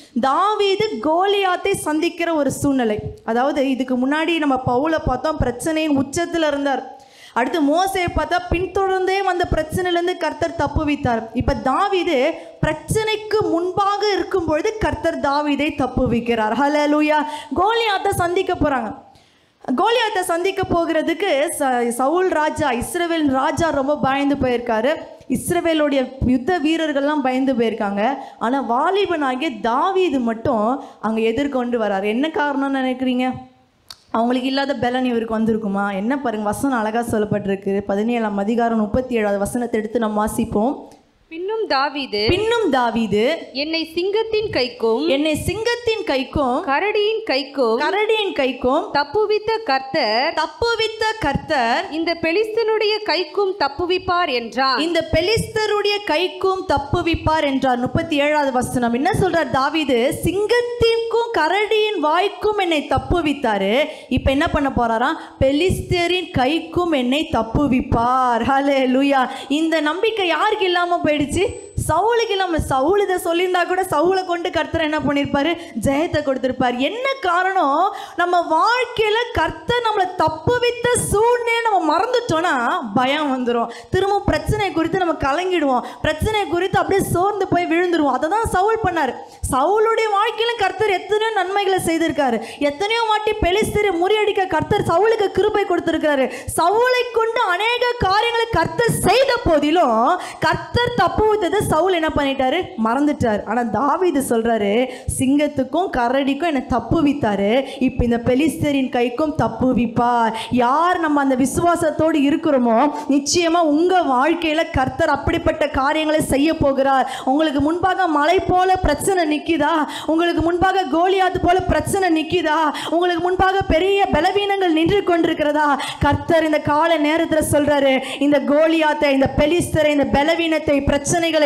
தாவீது கோலியாத்தை சந்திக்கிற ஒரு சூழ்நிலை அதாவது இதுக்கு முன்னாடி நம்ம பவுலை பார்த்தோம் பிரச்சனையின் உச்சத்தில் இருந்தார் அடுத்து மோசையை பார்த்தா பின்தொடர்ந்தே வந்த பிரச்சனையிலேருந்து கர்த்தர் தப்புவித்தார் இப்போ தாவீது பிரச்சனைக்கு முன்பாக இருக்கும் பொழுது கர்த்தர் தாவீதை தப்புவிக்கிறார் ஹalleluya கோலியாத்தை சந்திக்க போகிறாங்க கோலியாத்தை சந்திக்க போகிறதுக்கு ச சவுல் ராஜா இஸ்ரவேல் ராஜா ரொம்ப பயந்து போயிருக்காரு இஸ்ரவேலுடைய யுத்த வீரர்கள்லாம் பயந்து போயிருக்காங்க ஆனால் வாலிபனாகிய தாவீது மட்டும் அங்கே எதிர்கொண்டு வரார் என்ன காரணம்னு நினைக்கிறீங்க அவங்களுக்கு இல்லாத பலன் இவருக்கு வந்திருக்குமா என்ன பாருங்க வசனம் அழகாக சொல்லப்பட்டிருக்கு பதினேழாம் அதிகாரம் முப்பத்தி ஏழாவது வசனத்தை எடுத்து நம்ம வாசிப்போம் பின்னும் தாவீது பின்னும் தாவீது என்னை சிங்கத்தின் கைக்கும் என்னை சிங்கத்தின் கைக்கும் கரடியின் கைக்கும் கரடியின் கைக்கும் தப்புவித்த கர்த்தர் தப்புவித்த கர்த்தர் இந்த பெலிஸ்தனுடைய கைக்கும் தப்புவிப்பார் என்றான் இந்த பெலிஸ்தருடைய கைக்கும் தப்புவிப்பார் என்றார் முப்பத்தி ஏழாவது வசனம் என்ன சொல்றார் தாவீது சிங்கத்திற்கும் கரடியின் வாய்க்கும் என்னை தப்புவித்தாரு இப்ப என்ன பண்ண போறாராம் பெலிஸ்தரின் கைக்கும் என்னை தப்புவிப்பார் ஹலே லூயா இந்த நம்பிக்கை யாருக்கு இல்லாம போயிடுச்சு சவுலுக்கு இல்லாம சவுல் இதை சொல்லியிருந்தா கூட சவுலை கொண்டு கர்த்தர் என்ன பண்ணியிருப்பாரு ஜெயத்தை கொடுத்திருப்பார் என்ன காரணம் நம்ம வாழ்க்கையில கர்த்தர் நம்மளை தப்புவித்த சூழ்நிலை நம்ம மறந்துட்டோம்னா பயம் வந்துடும் திரும்ப பிரச்சனை குறித்து நம்ம கலங்கிடுவோம் பிரச்சனை குறித்து அப்படியே சோர்ந்து போய் விழுந்துருவோம் அதை தான் சவுல் பண்ணார் சவுளுடைய வாழ்க்கையில கர்த்தர் எத்தனையோ நன்மைகளை செய்திருக்காரு எத்தனையோ வாட்டி பெலிஸ்தரை முறியடிக்க கர்த்தர் சவுலுக்கு கிருபை கொடுத்திருக்கிறாரு சவுலை கொண்டு அநேக காரியங்களை கர்த்தர் செய்த போதிலும் கர்த்தர் தப்பு வைத்ததை சவுல் என்ன பண்ணிட்டாரு மறந்துட்டார் ஆனா தாவீது சொல்றாரு சிங்கத்துக்கும் கரடிக்கும் என்னை தப்பு வித்தாரு இப்போ இந்த பெலிஸ்தரின் கைக்கும் தப்பு விப்பார் யார் நம்ம அந்த விசுவாசத்தோடு இருக்கிறோமோ நிச்சயமா உங்க வாழ்க்கையில கர்த்தர் அப்படிப்பட்ட காரியங்களை செய்ய போகிறார் உங்களுக்கு முன்பாக மலை போல பிரச்சனை நிக்குதா உங்களுக்கு முன்பாக கோலியாத்து போல பிரச்சனை நிக்குதா உங்களுக்கு முன்பாக பெரிய பலவீனங்கள் நின்று கொண்டிருக்கிறதா கர்த்தர் இந்த கால நேரத்தில் சொல்றாரு இந்த கோலியாத்தை இந்த பெலிஸ்தரை இந்த பலவீனத்தை பிரச்சனைகளை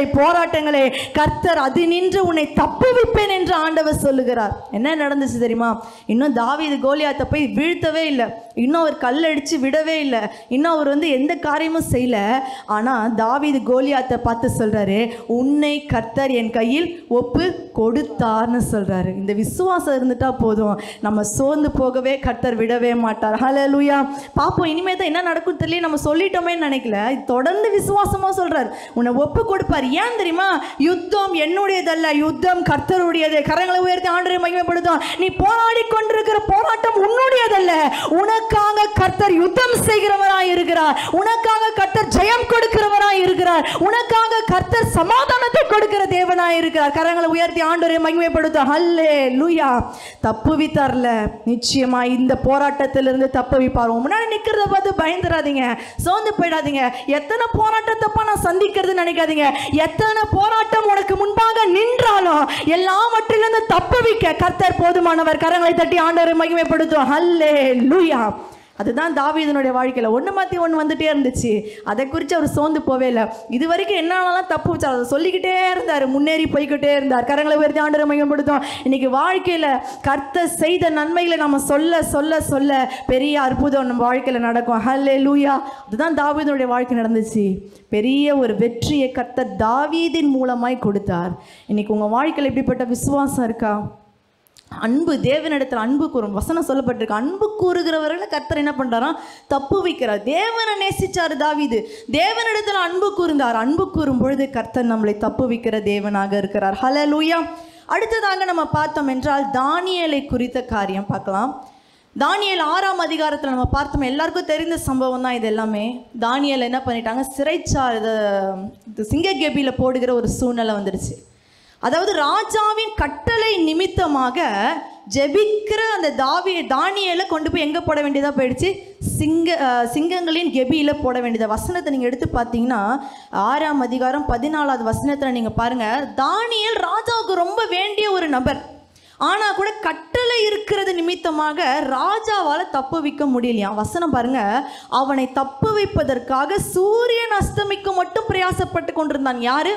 போராட்டங்களே கர்த்தர் அது நின்று உன்னை தப்புவிப்பேன் என்று ஆண்டவர் சொல்லுகிறார் என்ன நடந்துச்சு தெரியுமா இன்னும் தாவீது கோலியாத்தை போய் வீழ்த்தவே இல்லை இன்னும் அவர் கல்லடிச்சு விடவே இல்லை இன்னும் அவர் வந்து எந்த காரியமும் செய்யல ஆனால் தாவீது கோலியாத்தை பார்த்து சொல்றாரு உன்னை கர்த்தர் என் கையில் ஒப்பு கொடுத்தார்னு சொல்றாரு இந்த விசுவாசம் இருந்துட்டா போதும் நம்ம சோர்ந்து போகவே கர்த்தர் விடவே மாட்டார் ஹalleluya பாப்போம் இனிமே தான் என்ன நடக்கும் தெரியல நம்ம சொல்லிட்டோமே நினைக்கல தொடர்ந்து விசுவாசமா சொல்றார் உன்னை ஒப்பு கொடுப்பார் ஏன் தெரியுமா யுத்தம் என்னுடையதல்ல யுத்தம் கர்த்தருடையது கரங்களை உயர்த்தி ஆண்டரை மகிமைப்படுத்தும் நீ போராடி கொண்டிருக்கிற போராட்டம் உன்னுடையதல்ல உனக்காக கர்த்தர் யுத்தம் செய்கிறவராய் இருக்கிறார் உனக்காக கர்த்தர் ஜெயம் கொடுக்கிறவராய் இருக்கிறார் உனக்காக கர்த்தர் சமாதானத்தை கொடுக்கிற தேவனாய் இருக்கிறார் கரங்களை உயர்த்தி ஆண்டரை மகிமைப்படுத்தும் ஹல்லே லூயா தப்பு வித்தார்ல நிச்சயமா இந்த போராட்டத்திலிருந்து தப்பு வைப்பார் உன் முன்னாடி நிக்கிறத பார்த்து பயந்துடாதீங்க சோர்ந்து போயிடாதீங்க எத்தனை போராட்டத்தப்பா நான் சந்திக்கிறது நினைக்காதீங்க எத்தனை போராட்டம் உனக்கு முன்பாக நின்றாலும் எல்லாவற்றிலிருந்து தப்புவிக்க கர்த்தர் போதுமானவர் கரங்களை தட்டி ஆண்டவரை மகிமைப்படுத்தும் ஹல்லே லூயா அதுதான் தாவீதனுடைய வாழ்க்கையில் ஒன்று மாற்றி ஒன்று வந்துட்டே இருந்துச்சு அதை குறித்து அவர் சோர்ந்து போவே இல்லை இது வரைக்கும் என்னென்னலாம் தப்பு வச்சார் அதை சொல்லிக்கிட்டே இருந்தார் முன்னேறி போய்க்கிட்டே இருந்தார் கரங்களை உயர்த்தி ஆண்டரை மையப்படுத்தும் இன்னைக்கு வாழ்க்கையில் கர்த்தர் செய்த நன்மைகளை நம்ம சொல்ல சொல்ல சொல்ல பெரிய அற்புதம் நம்ம வாழ்க்கையில் நடக்கும் ஹல்லே லூயா அதுதான் தாவீதனுடைய வாழ்க்கை நடந்துச்சு பெரிய ஒரு வெற்றியை கர்த்தர் தாவீதின் மூலமாய் கொடுத்தார் இன்னைக்கு உங்கள் வாழ்க்கையில் இப்படிப்பட்ட விசுவாசம் இருக்கா அன்பு தேவனிடத்தில் அன்பு கூறும் வசனம் சொல்லப்பட்டிருக்கு அன்பு கூறுகிறவர்களை கர்த்தர் என்ன பண்றாராம் தப்பு வைக்கிறார் தேவனை நேசிச்சார் தாவீது தேவனிடத்தில் அன்பு கூர்ந்தார் அன்பு கூறும் பொழுது கர்த்தர் நம்மளை தப்பு வைக்கிற தேவனாக இருக்கிறார் ஹalleluya அடுத்ததாக நம்ம பார்த்தோம் என்றால் தானியேலை குறித்த காரியம் பார்க்கலாம் தானியேல் ஆறாம் அதிகாரத்தில் நம்ம பார்த்தோம் எல்லாருக்கும் தெரிந்த சம்பவம் தான் இது எல்லாமே தானியேல் என்ன பண்ணிட்டாங்க சிறைச்சா இது சிங்ககேபியில் போடுகிற ஒரு சூழ்நிலை வந்துடுச்சு அதாவது ராஜாவின் கட்டளை நிமித்தமாக ஜெபிக்கிற அந்த தாவி தானியலை கொண்டு போய் எங்கே போட வேண்டியதாக போயிடுச்சு சிங்க அஹ், சிங்கங்களின் கெபியில் போட வேண்டியது வசனத்தை நீங்கள் எடுத்து பார்த்தீங்கன்னா ஆறாம் அதிகாரம் பதினாலாவது வசனத்தில் நீங்கள் பாருங்கள் தானியல் ராஜாவுக்கு ரொம்ப வேண்டிய ஒரு நபர் ஆனால் கூட கட்டளை இருக்கிறது நிமித்தமாக ராஜாவால் தப்பு வைக்க முடியலையா வசனம் பாருங்க அவனை தப்பு வைப்பதற்காக சூரியன் அஸ்தமிக்கு மட்டும் பிரயாசப்பட்டு கொண்டிருந்தான் யாரு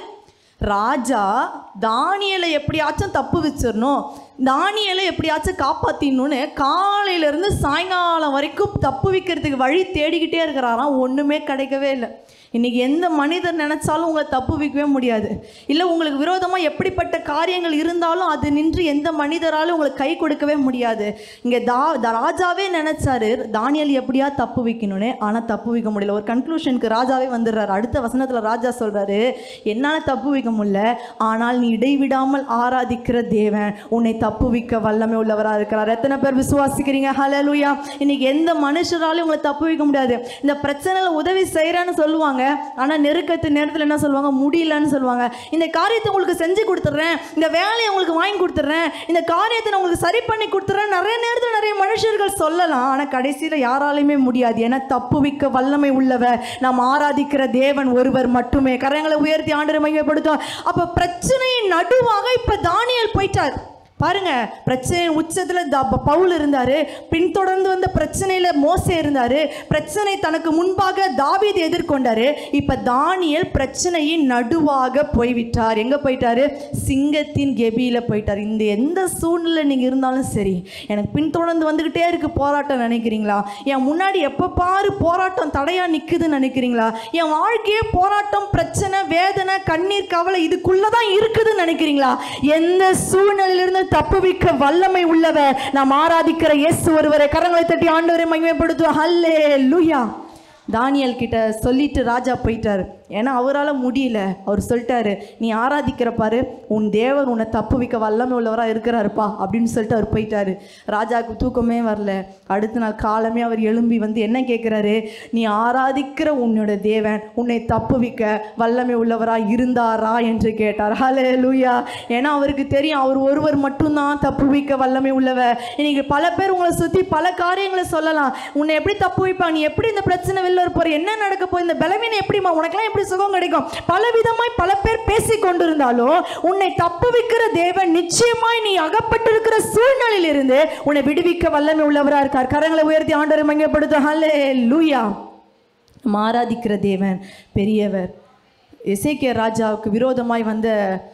ராஜா தானியலை எப்படியாச்சும் தப்பு வச்சிடணும் தானியலை எப்படியாச்சும் காப்பாத்திடணும்னு காலையிலேருந்து சாயங்காலம் வரைக்கும் தப்பு வைக்கிறதுக்கு வழி தேடிக்கிட்டே இருக்கிறாராம் ஒன்றுமே கிடைக்கவே இல்லை இன்னைக்கு எந்த மனிதர் நினைச்சாலும் உங்களை தப்பு வைக்கவே முடியாது இல்லை உங்களுக்கு விரோதமாக எப்படிப்பட்ட காரியங்கள் இருந்தாலும் அது நின்று எந்த மனிதராலும் உங்களுக்கு கை கொடுக்கவே முடியாது இங்கே தா த- ராஜாவே நினைச்சாரு தானியல் எப்படியா தப்பு வைக்கணும்னு ஆனால் தப்பு வைக்க முடியல ஒரு கன்க்ளூஷனுக்கு ராஜாவே வந்துடுறாரு அடுத்த வசனத்தில் ராஜா சொல்றாரு என்னால் தப்பு வைக்க முடியல ஆனால் நீ இடைவிடாமல் ஆராதிக்கிற தேவன் உன்னை தப்பு வைக்க வல்லமை உள்ளவராக இருக்கிறார் எத்தனை பேர் விசுவாசிக்கிறீங்க ஹalleluya இன்னைக்கு எந்த மனுஷராலையும் உங்களை தப்பு வைக்க முடியாது இந்த பிரச்சனையில் உதவி செய்கிறேன்னு சொல்லுவாங்க ஆனால் நெருக்கத்து நேரத்தில் என்ன சொல்லுவாங்க முடியலன்னு சொல்லுவாங்க இந்த காரியத்தை உங்களுக்கு செஞ்சு கொடுத்துட்றேன் இந்த வேலையை உங்களுக்கு வாங்கி கொடுத்துட்றேன் இந்த காரியத்தை நான் உங்களுக்கு சரி பண்ணி கொடுத்துட்றேன் நிறைய நேரத்தில் நிறைய மனுஷர்கள் சொல்லலாம் ஆனால் கடைசியில் யாராலையுமே முடியாது ஏன்னா தப்பு வைக்க வல்லமை உள்ளவர் நாம் ஆராதிக்கிற தேவன் ஒருவர் மட்டுமே கரங்களை உயர்த்தி ஆண்டு மையப்படுத்தும் அப்போ பிரச்சனையின் நடுவாக இப்போ தானியல் போயிட்டார் பாருங்க பிரச்சனை உச்சத்தில் த ப- பவுல் இருந்தாரு பின்தொடர்ந்து வந்த பிரச்சனையில மோசே இருந்தாரு பிரச்சனை தனக்கு முன்பாக தாவீது எதிர்கொண்டாரு இப்ப தானியல் பிரச்சனையின் நடுவாக போய்விட்டார் எங்க போயிட்டாரு சிங்கத்தின் கெபியில போயிட்டார் இந்த எந்த சூழ்நிலை நீங்க இருந்தாலும் சரி எனக்கு பின்தொடர்ந்து வந்துகிட்டே இருக்கு போராட்டம் நினைக்கிறீங்களா என் முன்னாடி எப்ப பாரு போராட்டம் தடையா நிக்குதுன்னு நினைக்கிறீங்களா என் வாழ்க்கையே போராட்டம் பிரச்சனை வேதனை கண்ணீர் கவலை இதுக்குள்ளதான் இருக்குதுன்னு நினைக்கிறீங்களா எந்த சூழ்நிலையிலிருந்து தப்புவிக்க வல்லமை உள்ளவர் நாம் ஆராதிக்கிற இயேசு ஒருவரை கரங்களை தட்டி ஆண்டவரை மகிமைப்படுத்துவோம் ஹல்லே லூயா தானியல் கிட்ட சொல்லிட்டு ராஜா போயிட்டாரு ஏன்னா அவரால் முடியல அவர் சொல்லிட்டாரு நீ ஆராதிக்கிற பாரு உன் தேவர் உன்னை தப்பு வைக்க வல்லமை உள்ளவராக இருக்கிறாருப்பா அப்படின்னு சொல்லிட்டு அவர் போயிட்டாரு ராஜாவுக்கு தூக்கமே வரல அடுத்த நாள் காலமே அவர் எழும்பி வந்து என்ன கேட்குறாரு நீ ஆராதிக்கிற உன்னோட தேவன் உன்னை தப்பு வைக்க வல்லமை உள்ளவராக இருந்தாரா என்று கேட்டார் ஹலே லூயா ஏன்னா அவருக்கு தெரியும் அவர் ஒருவர் மட்டும்தான் தப்பு வைக்க வல்லமை உள்ளவர் இன்னைக்கு பல பேர் உங்களை சுற்றி பல காரியங்களை சொல்லலாம் உன்னை எப்படி தப்பு வைப்பா நீ எப்படி இந்த பிரச்சனை வெளில வர போற என்ன நடக்க போய் இந்த பலவீனம் எப்படிமா உனக்கெல்லாம் எப்படி சுகம் கிடைக்கும் பல விதமாய் பல பேர் பேசி கொண்டிருந்தாலும் உன்னை தப்பு வைக்கிற தேவன் நிச்சயமாய் நீ அகப்பட்டிருக்கிற சூழ்நிலையிலிருந்து உன்னை விடுவிக்க வல்லமை உள்ளவரா இருக்கார் கரங்களை உயர்த்தி ஆண்டரை மங்கப்படுத்த ஹல்லே லூயா நம்ம ஆராதிக்கிற தேவன் பெரியவர் எசேக்கியா ராஜாவுக்கு விரோதமாய் வந்த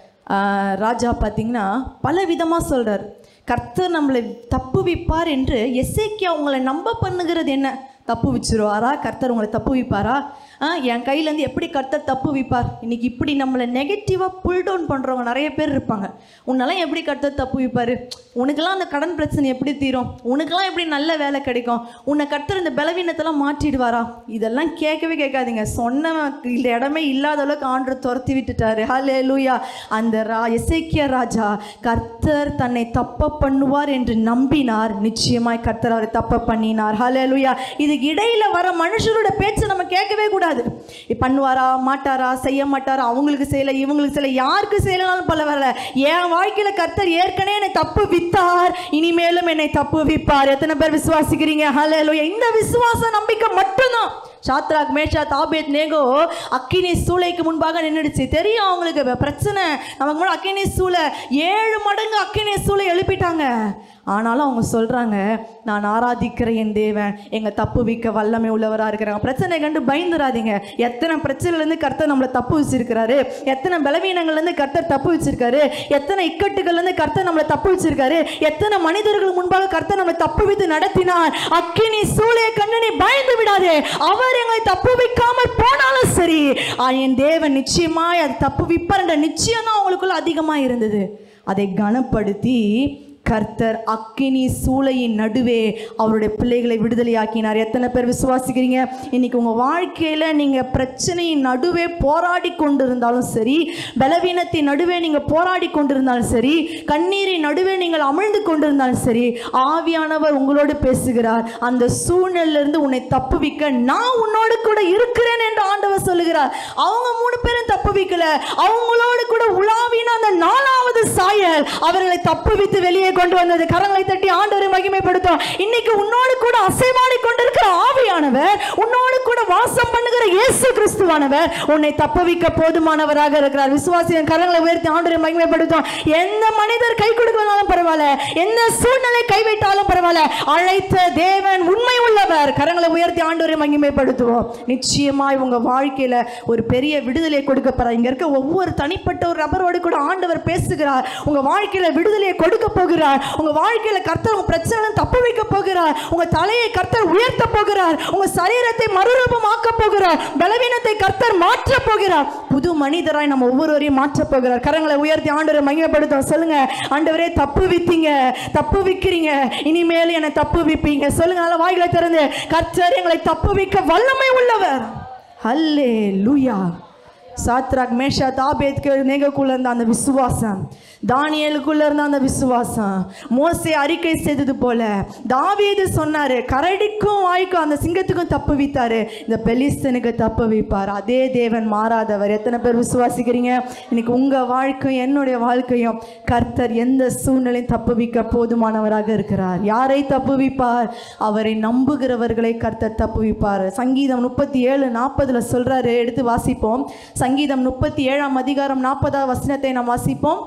ஆஹ், ராஜா பார்த்தீங்கன்னா பல விதமாக சொல்கிறார் கர்த்தர் நம்மளை தப்புவிப்பார் என்று எசேக்கியா உங்களை நம்ப பண்ணுகிறது என்ன தப்பு வச்சிருவாரா கர்த்தர் உங்களை தப்பு வைப்பாரா ஆ என் கையிலேருந்து எப்படி கர்த்தர் தப்பு வைப்பார் இன்னைக்கு இப்படி நம்மளை நெகட்டிவாக புல் டவுன் பண்ணுறவங்க நிறைய பேர் இருப்பாங்க உன்னெல்லாம் எப்படி கர்த்தர் தப்பு வைப்பார் உனக்கெல்லாம் அந்த கடன் பிரச்சனை எப்படி தீரும் உனக்கெல்லாம் எப்படி நல்ல வேலை கிடைக்கும் உன்னை கர்த்தர் இந்த பலவீனத்தெல்லாம் மாற்றிடுவாரா இதெல்லாம் கேட்கவே கேட்காதீங்க சொன்ன இந்த இடமே இல்லாத அளவுக்கு ஆண்டு துரத்தி விட்டுட்டாரு ஹலே லூயா அந்த ரா எசேக்கியா ராஜா கர்த்தர் தன்னை தப்ப பண்ணுவார் என்று நம்பினார் நிச்சயமாய் கர்த்தர் அவரை தப்ப பண்ணினார் ஹலே லூயா இதுக்கு இடையில வர மனுஷரோட பேச்சை நம்ம கேட்கவே கூடாது பண்ணுவாரா மாட்டாரா செய்ய மாட்டாரா அவங்களுக்கு செய்யல இவங்களுக்கு செய்யல யாருக்கு செய்யலனாலும் பல வரல என் வாழ்க்கையில கர்த்தர் ஏற்கனவே என்னை தப்பு வித்தார் இனிமேலும் என்னை தப்பு விப்பார் எத்தனை பேர் விசுவாசிக்கிறீங்க ஹலே இந்த விசுவாச நம்பிக்கை மட்டும்தான் சாத்ராக் மேஷா தாபேத் நேகோ அக்கினி சூளைக்கு முன்பாக நின்றுடுச்சு தெரியும் அவங்களுக்கு வ- பிரச்சனை நமக்கு முன்னாடி அக்கினி சூளை ஏழு மடங்கு அக்கினி சூளை எழுப்பிட்டாங்க ஆனாலும் அவங்க சொல்கிறாங்க நான் ஆராதிக்கிற என் தேவன் எங்கள் தப்பு விக்க வல்லமை உள்ளவராக இருக்கிறாங்க பிரச்சனை கண்டு பயந்துராதீங்க எத்தனை பிரச்சனைலேருந்து கர்த்தர் நம்மளை தப்பு வச்சிருக்கிறாரு எத்தனை பலவீனங்கள்லேருந்து கர்த்தர் தப்பு வச்சிருக்காரு எத்தனை இக்கட்டுகள்லேருந்து கர்த்தர் நம்மளை தப்பு வச்சிருக்காரு எத்தனை மனிதர்கள் முன்பாக கர்த்தர் நம்மளை தப்பு வைத்து நடத்தினார் அக்கினி சூளையை கண்டு நீ பயந்து விடாதே அவர் எங்களை தப்பு வைக்காமல் போனாலும் சரி ஆ, என் தேவன் நிச்சயமாய் அது தப்பு விப்பார் என்ற நிச்சயம் தான் அவங்களுக்குள்ள அதிகமாக இருந்தது அதை கனப்படுத்தி கர்த்தர் அக்கினி சூளையின் நடுவே அவருடைய பிள்ளைகளை விடுதலையாக்கினார் எத்தனை பேர் விசுவாசிக்கிறீங்க இன்னைக்கு உங்கள் வாழ்க்கையில் நீங்கள் பிரச்சனையின் நடுவே போராடி கொண்டிருந்தாலும் சரி பலவீனத்தின் நடுவே நீங்கள் போராடி கொண்டிருந்தாலும் சரி கண்ணீரின் நடுவே நீங்கள் அமிழ்ந்து கொண்டிருந்தாலும் சரி ஆவியானவர் உங்களோடு பேசுகிறார் அந்த சூழ்நிலையிலிருந்து உன்னை தப்புவிக்க நான் உன்னோடு கூட இருக்கிறேன் என்று ஆண்டவர் சொல்லுகிறார் அவங்க மூணு பேரும் தப்பு வைக்கல அவங்களோடு கூட உலாவின அந்த நாலாவது சாயல் அவர்களை தப்புவித்து வெளியே கொண்டு வந்தது கரங்களை தட்டி ஆண்டவரை மகிமைப்படுத்தும் இன்னைக்கு உன்னோடு கூட அசைவாடி கொண்டிருக்கிற ஆவியானவர் உன்னோடு கூட வாசம் பண்ணுகிற இயேசு கிறிஸ்துவானவர் உன்னை தப்புவிக்க போதுமானவராக இருக்கிறார் விசுவாசியின் கரங்களை உயர்த்தி ஆண்டவரை மகிமைப்படுத்தும் எந்த மனிதர் கை கொடுக்கனாலும் பரவாயில்ல எந்த சூழ்நிலை கைவிட்டாலும் பரவாயில்ல அழைத்த தேவன் உண்மை உள்ளவர் கரங்களை உயர்த்தி ஆண்டவரை மகிமைப்படுத்துவோம் நிச்சயமாய் உங்க வாழ்க்கையில ஒரு பெரிய விடுதலை கொடுக்க போறார் இங்க இருக்க ஒவ்வொரு தனிப்பட்ட ஒரு நபரோடு கூட ஆண்டவர் பேசுகிறார் உங்க வாழ்க்கையில விடுதலையை கொடுக்க போகிறார் உங்க வாழ்க்கையில கர்த்தர் உங்க பிரச்சனை தப்பு வைக்க போகிறார் உங்க தலையை கர்த்தர் உயர்த்த போகிறார் உங்க சரீரத்தை மறுரூபமாக்க போகிறார் பலவீனத்தை கர்த்தர் மாற்ற போகிறார் புது மனிதராய் நம்ம ஒவ்வொருவரையும் மாற்ற போகிறார் கரங்களை உயர்த்தி ஆண்டவரை மகிமைப்படுத்தும் சொல்லுங்க ஆண்டவரே தப்பு வித்தீங்க தப்பு விக்கிறீங்க இனிமேல் என்னை தப்பு விப்பீங்க சொல்லுங்க நல்ல வாய்களை திறந்து கர்த்தர் எங்களை தப்பு விக்க வல்லமை உள்ளவர் ஹல்லே லூயா சாத்ராக் மேஷா தாபேத்க்கு நேகக்குள்ள இருந்த அந்த விசுவாசம் தானியலுக்குள்ள இருந்த அந்த விசுவாசம் மோசே அறிக்கை செய்தது போல தாவீது சொன்னாரு கரடிக்கும் வாய்க்கும் அந்த சிங்கத்துக்கும் தப்பு வைத்தாரு இந்த பெலிஸ்தனுக்கு தப்பு வைப்பார் அதே தேவன் மாறாதவர் எத்தனை பேர் விசுவாசிக்கிறீங்க இன்னைக்கு உங்க வாழ்க்கையும் என்னுடைய வாழ்க்கையும் கர்த்தர் எந்த சூழ்நிலையும் தப்பு வைக்க போதுமானவராக இருக்கிறார் யாரை தப்பு வைப்பார் அவரை நம்புகிறவர்களை கர்த்தர் தப்பு வைப்பார் சங்கீதம் முப்பத்தி ஏழு நாற்பதுல சொல்றாரு எடுத்து வாசிப்போம் சங்கீதம் முப்பத்தி ஏழாம் அதிகாரம் நாற்பதாவது வசனத்தை நாம் வாசிப்போம்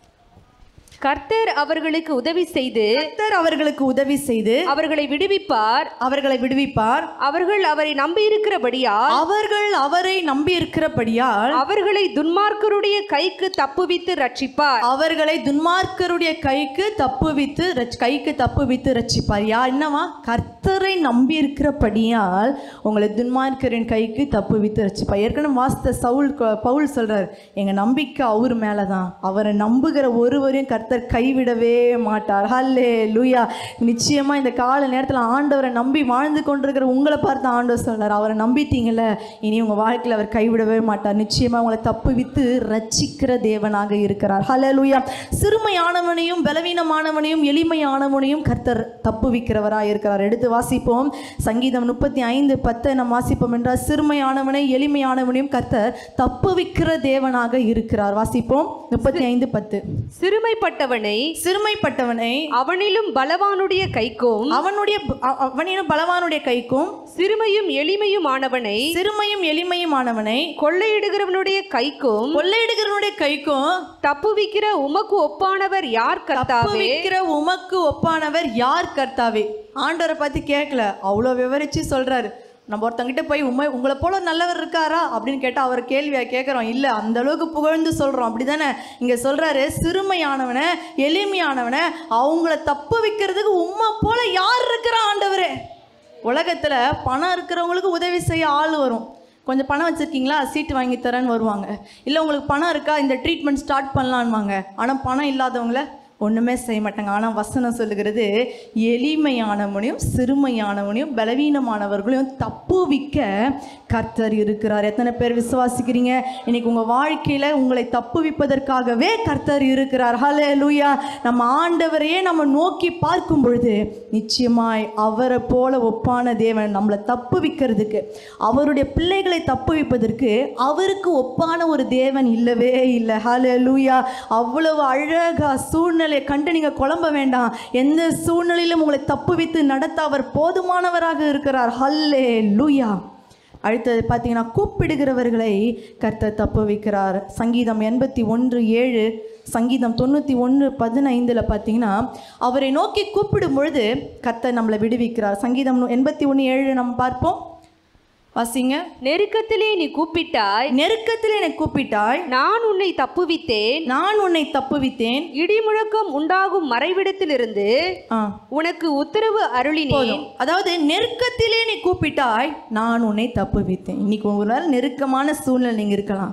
கர்த்தர் அவர்களுக்கு உதவி செய்து கர்த்தர் அவர்களுக்கு உதவி செய்து அவர்களை விடுவிப்பார் அவர்களை விடுவிப்பார் அவர்கள் அவரை நம்பியிருக்கிறபடியால் அவர்கள் அவரை நம்பி இருக்கிறபடியால் அவர்களை துன்மார்க்கருடைய கைக்கு தப்புவித்து ரட்சிப்பார் அவர்களை துன்மார்க்கருடைய கைக்கு தப்புவித்து ரட்ச- கைக்கு தப்புவித்து ரட்சிப்பார் யா என்னவா கர்த்தரை நம்பி இருக்கிறபடியால் உங்களை துன்மார்க்கரின் கைக்கு தப்புவித்து ரட்சிப்பார் ஏற்கனவே வாஸ்த சவுல் கொ- பவுல் சொல்றார் எங்க நம்பிக்கை அவர் மேல தான் அவரை நம்புகிற ஒருவரையும் கர்த்தர் கைவிடவே மாட்டார் ஹல்லே லூயா நிச்சயமா இந்த கால நேரத்தில் ஆண்டவரை நம்பி வாழ்ந்து கொண்டிருக்கிற உங்களை பார்த்து ஆண்டவர் சொல்றார் அவரை நம்பிட்டீங்கல்ல இனி உங்க வாழ்க்கையில் அவர் கைவிடவே மாட்டார் நிச்சயமா உங்களை தப்புவித்து ரட்சிக்கிற தேவனாக இருக்கிறார் ஹalleluya சிறுமையானவனையும் பலவீனமானவனையும் எளிமையானவனையும் கர்த்தர் தப்புவிக்கிறவராக இருக்கிறார் எடுத்து வாசிப்போம் சங்கீதம் முப்பத்தி ஐந்து பத்தை நாம் வாசிப்போம் என்றால் சிறுமையானவனை எளிமையானவனையும் கர்த்தர் தப்புவிக்கிற தேவனாக இருக்கிறார் வாசிப்போம் முப்பத்தி ஐந்து பத்து சிறுமைப்பட்டவனை சிறுமைப்பட்டவனை அவனிலும் பலவானுடைய கைக்கும் அவனுடைய அ- அவனிலும் பலவானுடைய கைக்கும் சிறுமையும் எளிமையும் ஆனவனை சிறுமையும் எளிமையுமானவனை கொள்ளையிடுகிறவனுடைய கைக்கும் கொள்ளையிடுகிறவனுடைய கைக்கும் தப்புவிக்கிற உமக்கு ஒப்பானவர் யார் கர்த்தாவே தப்புவிக்கிற உமக்கு ஒப்பானவர் யார் கர்த்தாவே ஆண்டவரை பார்த்து கேட்கல அவ்வளோ விவரிச்சு சொல்றாரு நம்ம ஒருத்தங்கிட்ட போய் உண்மை உங்களை போல ஒரு நல்லவர் இருக்காரா அப்படின்னு கேட்டால் அவர் கேள்வியை கேட்குறோம் இல்லை அந்த அளவுக்கு புகழ்ந்து சொல்கிறோம் அப்படி தானே இங்கே சொல்கிறாரு சிறுமையானவனை எளிமையானவனை அவங்கள தப்பு வைக்கிறதுக்கு உண்மை போல யார் இருக்கிறா ஆண்டவரே உலகத்தில் பணம் இருக்கிறவங்களுக்கு உதவி செய்ய ஆள் வரும் கொஞ்சம் பணம் வச்சுருக்கீங்களா சீட்டு வாங்கி தரேன்னு வருவாங்க இல்லை உங்களுக்கு பணம் இருக்கா இந்த ட்ரீட்மெண்ட் ஸ்டார்ட் பண்ணலான்வாங்க ஆனால் பணம் இல்லாதவங்கள ஒன்றுமே செய்ய மாட்டாங்க ஆனால் வசனம் சொல்லுகிறது எளிமையானவனையும் சிறுமையானவனையும் பலவீனமானவர்களையும் தப்புவிக்க கர்த்தர் இருக்கிறார் எத்தனை பேர் விசுவாசிக்கிறீங்க இன்னைக்கு உங்கள் வாழ்க்கையில் உங்களை தப்புவிப்பதற்காகவே கர்த்தர் இருக்கிறார் ஹலே லூயா நம்ம ஆண்டவரையே நம்ம நோக்கி பார்க்கும் பொழுது நிச்சயமாய் அவரை போல ஒப்பான தேவன் நம்மளை தப்புவிக்கிறதுக்கு அவருடைய பிள்ளைகளை தப்புவிப்பதற்கு அவருக்கு ஒப்பான ஒரு தேவன் இல்லவே இல்லை ஹலே லூயா அவ்வளவு அழகா சூழ்நிலையை கண்டு நீங்கள் குழம்ப வேண்டாம் எந்த சூழ்நிலையிலும் உங்களை தப்புவித்து நடத்த அவர் போதுமானவராக இருக்கிறார் ஹல்லே லூயா அடுத்தது பார்த்தீங்கன்னா கூப்பிடுகிறவர்களை கர்த்தர் தப்பு வைக்கிறார் சங்கீதம் எண்பத்தி ஒன்று ஏழு சங்கீதம் தொண்ணூற்றி ஒன்று பதினைந்தில் பார்த்தீங்கன்னா அவரை நோக்கி கூப்பிடும் பொழுது கர்த்தர் நம்மளை விடுவிக்கிறார் சங்கீதம் எண்பத்தி ஒன்று ஏழு நம்ம பார்ப்போம் வாசிங்க நெருக்கத்திலே நீ கூப்பிட்டாய் நெருக்கத்தில் என்னை கூப்பிட்டாய் நான் உன்னை தப்புவித்தேன் நான் உன்னை தப்புவித்தேன் இடிமுழக்கம் உண்டாகும் மறைவிடத்திலிருந்து ஆ உனக்கு உத்தரவு அருளினேன் போதும் அதாவது நெருக்கத்திலே நீ கூப்பிட்டாய் நான் உன்னை தப்புவித்தேன் இன்னைக்கு ஒரு நாள் நெருக்கமான சூழ்நிலை நீங்கள் இருக்கலாம்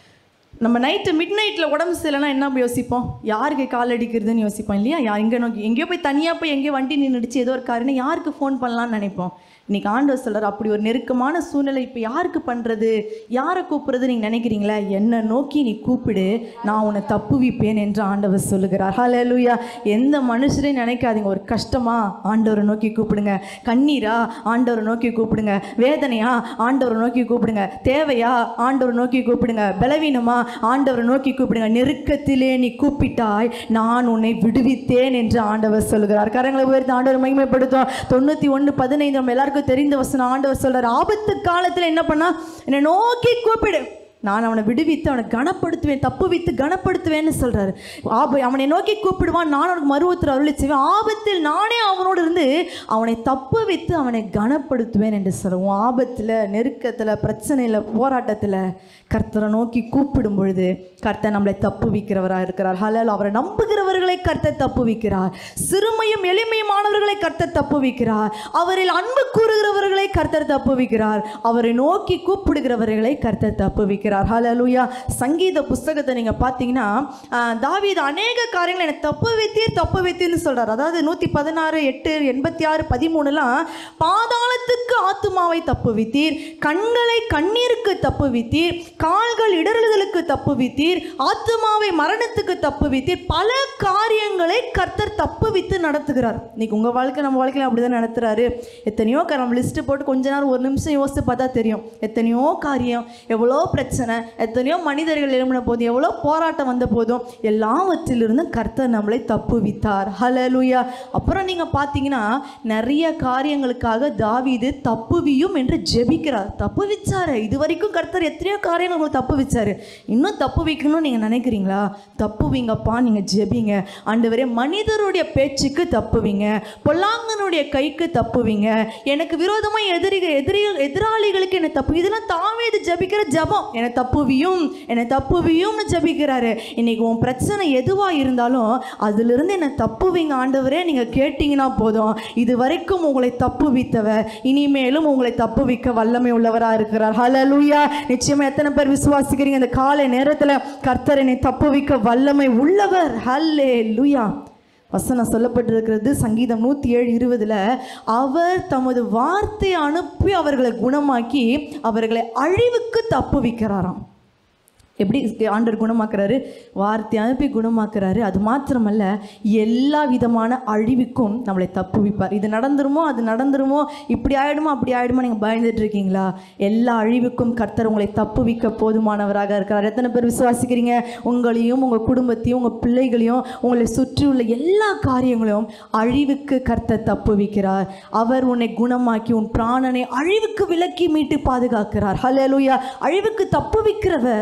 நம்ம நைட்டு மிட் நைட்டில் உடம்பு சரியில்லைனா என்ன யோசிப்போம் யாருக்கு கால் அடிக்கிறதுன்னு யோசிப்போம் இல்லையா யா எங்கே நோக்கி எங்கேயோ போய் தனியாக போய் எங்கேயோ வண்டி நின்றுடுச்சு ஏதோ ஒரு காரணம் யாருக்கு ஃபோன் பண்ணலாம்னு நினைப்போம் இன்னைக்கு ஆண்டவர் சொல்றார் அப்படி ஒரு நெருக்கமான சூழ்நிலை இப்போ யாருக்கு பண்ணுறது யாரை கூப்பிடுறது நீங்கள் நினைக்கிறீங்களா என்னை நோக்கி நீ கூப்பிடு நான் உன்னை தப்புவிப்பேன் என்று ஆண்டவர் சொல்லுகிறார் ஹalleluya எந்த மனுஷரையும் நினைக்காதீங்க ஒரு கஷ்டமா ஆண்டவரை நோக்கி கூப்பிடுங்க கண்ணீரா ஆண்டவரை நோக்கி கூப்பிடுங்க வேதனையா ஆண்டவரை நோக்கி கூப்பிடுங்க தேவையா ஆண்டவரை நோக்கி கூப்பிடுங்க பலவீனமா ஆண்டவரை நோக்கி கூப்பிடுங்க நெருக்கத்திலே நீ கூப்பிட்டாய் நான் உன்னை விடுவித்தேன் என்று ஆண்டவர் சொல்லுகிறார் கரங்களை உயர்த்தி ஆண்டவர் மகிமைப்படுத்தும் தொண்ணூற்றி ஒன்று பதினைந்து நம்ம எல்லாருக்கும் தெரிந்த வசனம் ஆண்டவர் சொல்றார் ஆபத்து காலத்தில் என்ன பண்ணா என்னை நோக்கி கூப்பிடு நான் அவனை விடுவித்து அவனை கனப்படுத்துவேன் தப்பு வைத்து கனப்படுத்துவேன்னு சொல்றாரு ஆப அவனை நோக்கி கூப்பிடுவான் நான் அவனுக்கு மருவத்தில் அருளி செய்வேன் ஆபத்தில் நானே அவனோடு இருந்து அவனை தப்பு வைத்து அவனை கனப்படுத்துவேன் என்று சொல்லுவோம் ஆபத்தில் நெருக்கத்தில் பிரச்சனையில் போராட்டத்தில் கர்த்தரை நோக்கி கூப்பிடும் பொழுது கர்த்தர் நம்மளை தப்பு வைக்கிறவராக இருக்கிறார் ஹலால் அவரை நம்புகிறவர்களை கர்த்தர் தப்பு வைக்கிறார் சிறுமையும் எளிமையுமானவர்களை கர்த்தர் தப்பு வைக்கிறார் அவரில் அன்பு கூறுகிறவர்களை கர்த்தர் தப்பு வைக்கிறார் அவரை நோக்கி கூப்பிடுகிறவர்களை கர்த்தர் தப்பு வைக்கிறார் ஹalleluya சங்கீத புஸ்தகத்தை நீங்க பார்த்தீங்கன்னா ஆஹ், தாவீது அநேக காரியங்களை எனக்கு தப்பு வைத்தீர் தப்பு வைத்தீர்னு சொல்றார் அதாவது நூற்றி பதினாறு எட்டு எண்பத்தி ஆறு பதிமூணுலாம் பாதாளத்துக்கு ஆத்துமாவை தப்பு வைத்தீர் கண்களை கண்ணீருக்கு தப்பு வைத்தீர் கால்கள் இடறுதலுக்கு தப்பு வைத்தீர் ஆத்துமாவை மரணத்துக்கு தப்பு வைத்தீர் பல காரியங்களை கர்த்தர் தப்பு வைத்து நடத்துகிறார் இன்னைக்கு உங்கள் வாழ்க்கை நம்ம வாழ்க்கையில் அப்படி தான் நடத்துகிறாரு எத்தனையோ கா- நம்ம லிஸ்ட்டு போட்டு கொஞ்ச நேரம் ஒரு நிமிஷம் யோசித்து பார்த்தா தெரியும் எத்தனையோ காரியம் எவ்வளோ பிரச்சனை எத்தனையோ மனிதர்கள் எழும்பின போதும் எவ்வளோ போராட்டம் வந்த போதும் எல்லாவற்றிலிருந்து கர்த்தர் நம்மளை தப்பு வித்தார் ஹலலுயா அப்புறம் நீங்கள் பார்த்தீங்கன்னா நிறைய காரியங்களுக்காக தாவீது தப்புவியும் என்று ஜெபிக்கிறார் தப்பு வச்சாரு இது வரைக்கும் கர்த்தர் எத்தனையோ காரியங்கள் உங்களுக்கு தப்பு வச்சாரு இன்னும் தப்பு வைக்கணும்னு நீங்கள் நினைக்கிறீங்களா தப்புவீங்கப்பா நீங்கள் ஜெபிங்க ஆண்டவரே மனிதருடைய பேச்சுக்கு தப்புவீங்க பொல்லாங்கனுடைய கைக்கு தப்புவீங்க எனக்கு விரோதமாக எதிரி எதிரி எதிராளிகளுக்கு என்னை தப்பு இதெல்லாம் தாவீது ஜெபிக்கிற ஜெபம் என்னை தப்புவியும் என்னை தப்புவியும்னு ஜெபிக்கிறாரு இன்னைக்கு உன் பிரச்சனை எதுவாக இருந்தாலும் அதிலிருந்து என்னை தப்புவீங்க ஆண்டவரே நீங்கள் கேட்டீங்கன்னா போதும் இது வரைக்கும் உங்களை தப்புவித்தவர் இனிமேலும் உங்களை தப்புவிக்க வல்லமை உள்ளவராக இருக்கிறார் ஹalleluya நிச்சயமா எத்தனை பேர் விசுவாசிக்கிறீங்க இந்த காலை நேரத்தில் கர்த்தர் என்னை தப்புவிக்க வல்லமை உள்ளவர் ஹalleluya வசனம் சொல்லப்பட்டிருக்கிறது சங்கீதம் நூற்றி ஏழு இருபதில் அவர் தமது வார்த்தை அனுப்பி அவர்களை குணமாக்கி அவர்களை அழிவுக்கு தப்புவிக்கிறாராம் எப்படி ஆண்டவர் குணமாக்குறாரு வார்த்தை அனுப்பி குணமாக்குறாரு அது மாத்திரமல்ல எல்லா விதமான அழிவுக்கும் நம்மளை தப்புவிப்பார் இது நடந்துருமோ அது நடந்துருமோ இப்படி ஆயிடுமோ அப்படி ஆயிடுமோ நீங்கள் பயந்துட்டு இருக்கீங்களா எல்லா அழிவுக்கும் கர்த்தர் உங்களை தப்புவிக்க போதுமானவராக இருக்கிறார் எத்தனை பேர் விசுவாசிக்கிறீங்க உங்களையும் உங்கள் குடும்பத்தையும் உங்கள் பிள்ளைகளையும் உங்களை சுற்றியுள்ள எல்லா காரியங்களையும் அழிவுக்கு கர்த்தர் தப்புவிக்கிறார் அவர் உன்னை குணமாக்கி உன் பிராணனை அழிவுக்கு விலக்கி மீட்டு பாதுகாக்கிறார் ஹalleluya அழிவுக்கு தப்புவிக்கிறவர் நம்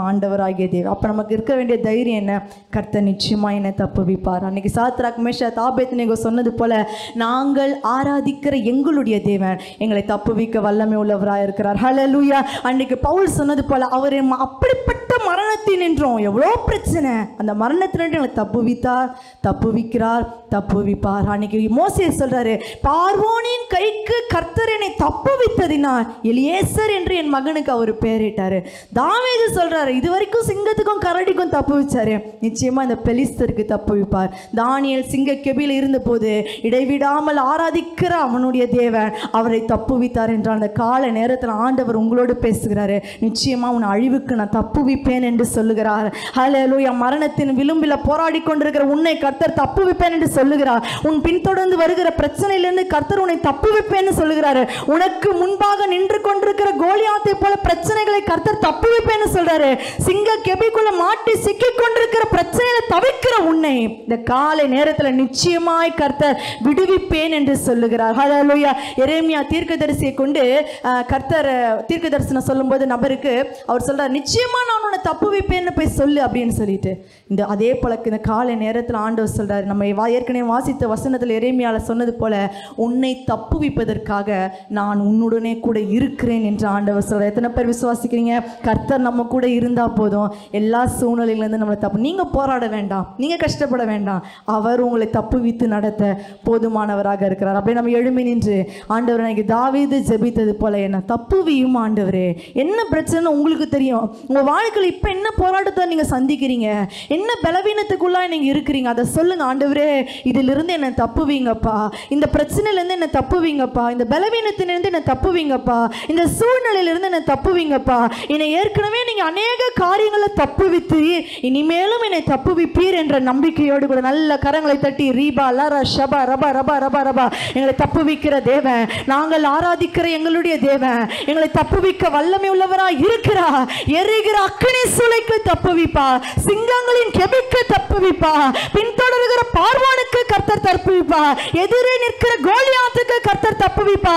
ஆண்டவராகிய தேவன் அப்போ நமக்கு இருக்க வேண்டிய தைரியம் என்ன கர்த்தர் நிச்சயமா என்னை தப்புவிப்பார் அன்னைக்கு சாத்ராக் மேஷா தாபேத் நீங்க சொன்னது போல நாங்கள் ஆராதிக்கிற எங்களுடைய தேவன் எங்களை தப்புவிக்க வல்லமை உள்ளவராக இருக்கிறார் ஹalleluya அன்னைக்கு பவுல் சொன்னது போல அவர் எம் அப்படிப்பட்ட மரணத்தில் நின்றோம் எவ்வளோ பிரச்சனை அந்த மரணத்தினின்று எங்களை தப்புவித்தார் தப்புவிக்கிறார் தப்புவிப்பார் அன்னைக்கு மோசே சொல்றாரு பார்வோனின் கைக்கு கர்த்தர் என்னை தப்புவித்ததினால் எலியேசர் என்று என் மகனுக்கு அவர் பெயரிட்டாரு தாவீது சொல்றாரு இது வரைக்கும் சிங்கத்துக்கும் கரடிக்கும் தப்பு வச்சாரு நிச்சயமா இந்த பெலிஸ்தருக்கு தப்பு வைப்பார் தானியல் சிங்க கெபியில் இருந்தபோது இடைவிடாமல் ஆராதிக்கிற அவனுடைய தேவன் அவரை தப்புவித்தார் என்ற அந்த கால நேரத்தில் ஆண்டவர் உங்களோடு பேசுகிறாரு நிச்சயமா உன் அழிவுக்கு நான் தப்புவிப்பேன் என்று சொல்லுகிறார் ஹalleluya மரணத்தின் விளிம்பில் போராடி கொண்டிருக்கிற உன்னை கர்த்தர் தப்புவிப்பேன் என்று சொல்லுகிறார் உன் பின்தொடர்ந்து வருகிற பிரச்சனையிலிருந்து கர்த்தர் உன்னை தப்புவிப்பேன்னு சொல்லுகிறாரு உனக்கு முன்பாக நின்று கொண்டிருக்கிற கோலியாத்தை போல பிரச்சனைகளை கர்த்தர் தப்புவிப்பேன்னு சொல்றாரு சிங்க கெபிக்குள்ள மாட்டி சிக்கி கொண்டிருக்கிற பிரச்சனையில தவிக்கிற உன்னை இந்த காலை நேரத்துல நிச்சயமாய் கர்த்தர் விடுவிப்பேன் என்று சொல்லுகிறார் ஹalleluya எரேமியா தீர்க்கதரிசியை கொண்டு அஹ், கர்த்தர் அஹ், தீர்க்க தரிசனம் சொல்லும்போது நபருக்கு அவர் சொல்றார் நிச்சயமா நான் உன்னை தப்புவிப்பேன்னு போய் சொல்லு அப்படின்னு சொல்லிட்டு இந்த அதே போல இந்த காலை நேரத்தில் ஆண்டவர் சொல்றாரு நம்ம வா ஏற்கனவே வாசித்த வசனத்தில் எரேமியால சொன்னது போல உன்னை தப்புவிப்பதற்காக நான் உன்னுடனே கூட இருக்கிறேன் என்று ஆண்டவர் சொல்றார் எத்தனை பேர் விசுவாசிக்கிறீங்க கர்த்தர் நம்ம கூட இருந்தா போதும் எல்லா சூழ்நிலையிலேருந்து நம்மளை தப்பு நீங்க போராட வேண்டாம் நீங்க கஷ்டப்பட வேண்டாம் அவர் உங்களை தப்புவித்து நடத்த போதுமானவராக இருக்கிறார் அப்படியே நம்ம எழுமி நின்று ஆண்டவர் எனக்கு தாவீது ஜெபித்தது போல என்ன தப்புவியும் ஆண்டவரே என்ன பிரச்சனை உங்களுக்கு தெரியும் உங்க வாழ்க்கையில் இப்போ என்ன போராட்டத்தை நீங்க சந்திக்கிறீங்க என்ன பலவீனத்துக்குள்ளா நீங்க இருக்கிறீங்க அதை சொல்லுங்க ஆண்டவரே இதிலிருந்து என்னை தப்புவீங்கப்பா இந்த பிரச்சனையிலேருந்து என்னை தப்புவீங்கப்பா இந்த பலவீனத்திலிருந்து என்னை தப்புவீங்கப்பா இந்த சூழ்நிலையிலிருந்து என்னை தப்புவீங்கப்பா என்னை ஏற்கனவே நீங்க அநேக காரியங்களை தப்புவித்து இனிமேலும் என்னை தப்புவிப்பீர் என்ற நம்பிக்கையோடு கூட நல்ல கரங்களை தட்டி ரீபா லரா ஷபா ரபா ரபா ரபா ரபா எங்களை தப்புவிக்கிற தேவன் நாங்கள் ஆராதிக்கிற எங்களுடைய தேவன் எங்களை தப்புவிக்க வல்லமை உள்ளவரா இருக்கிறா எரிகிற அக்கினி சூளைக்கு தப்புவிப்பா சிங்கங்களின் கெபிக்கு தப்புவிப்பா பின்தொடர்கிற பார்வானுக்கு கர்த்தர் தப்புவிப்பா எதிரே நிற்கிற கோலியாத்துக்கு கர்த்தர் தப்புவிப்பா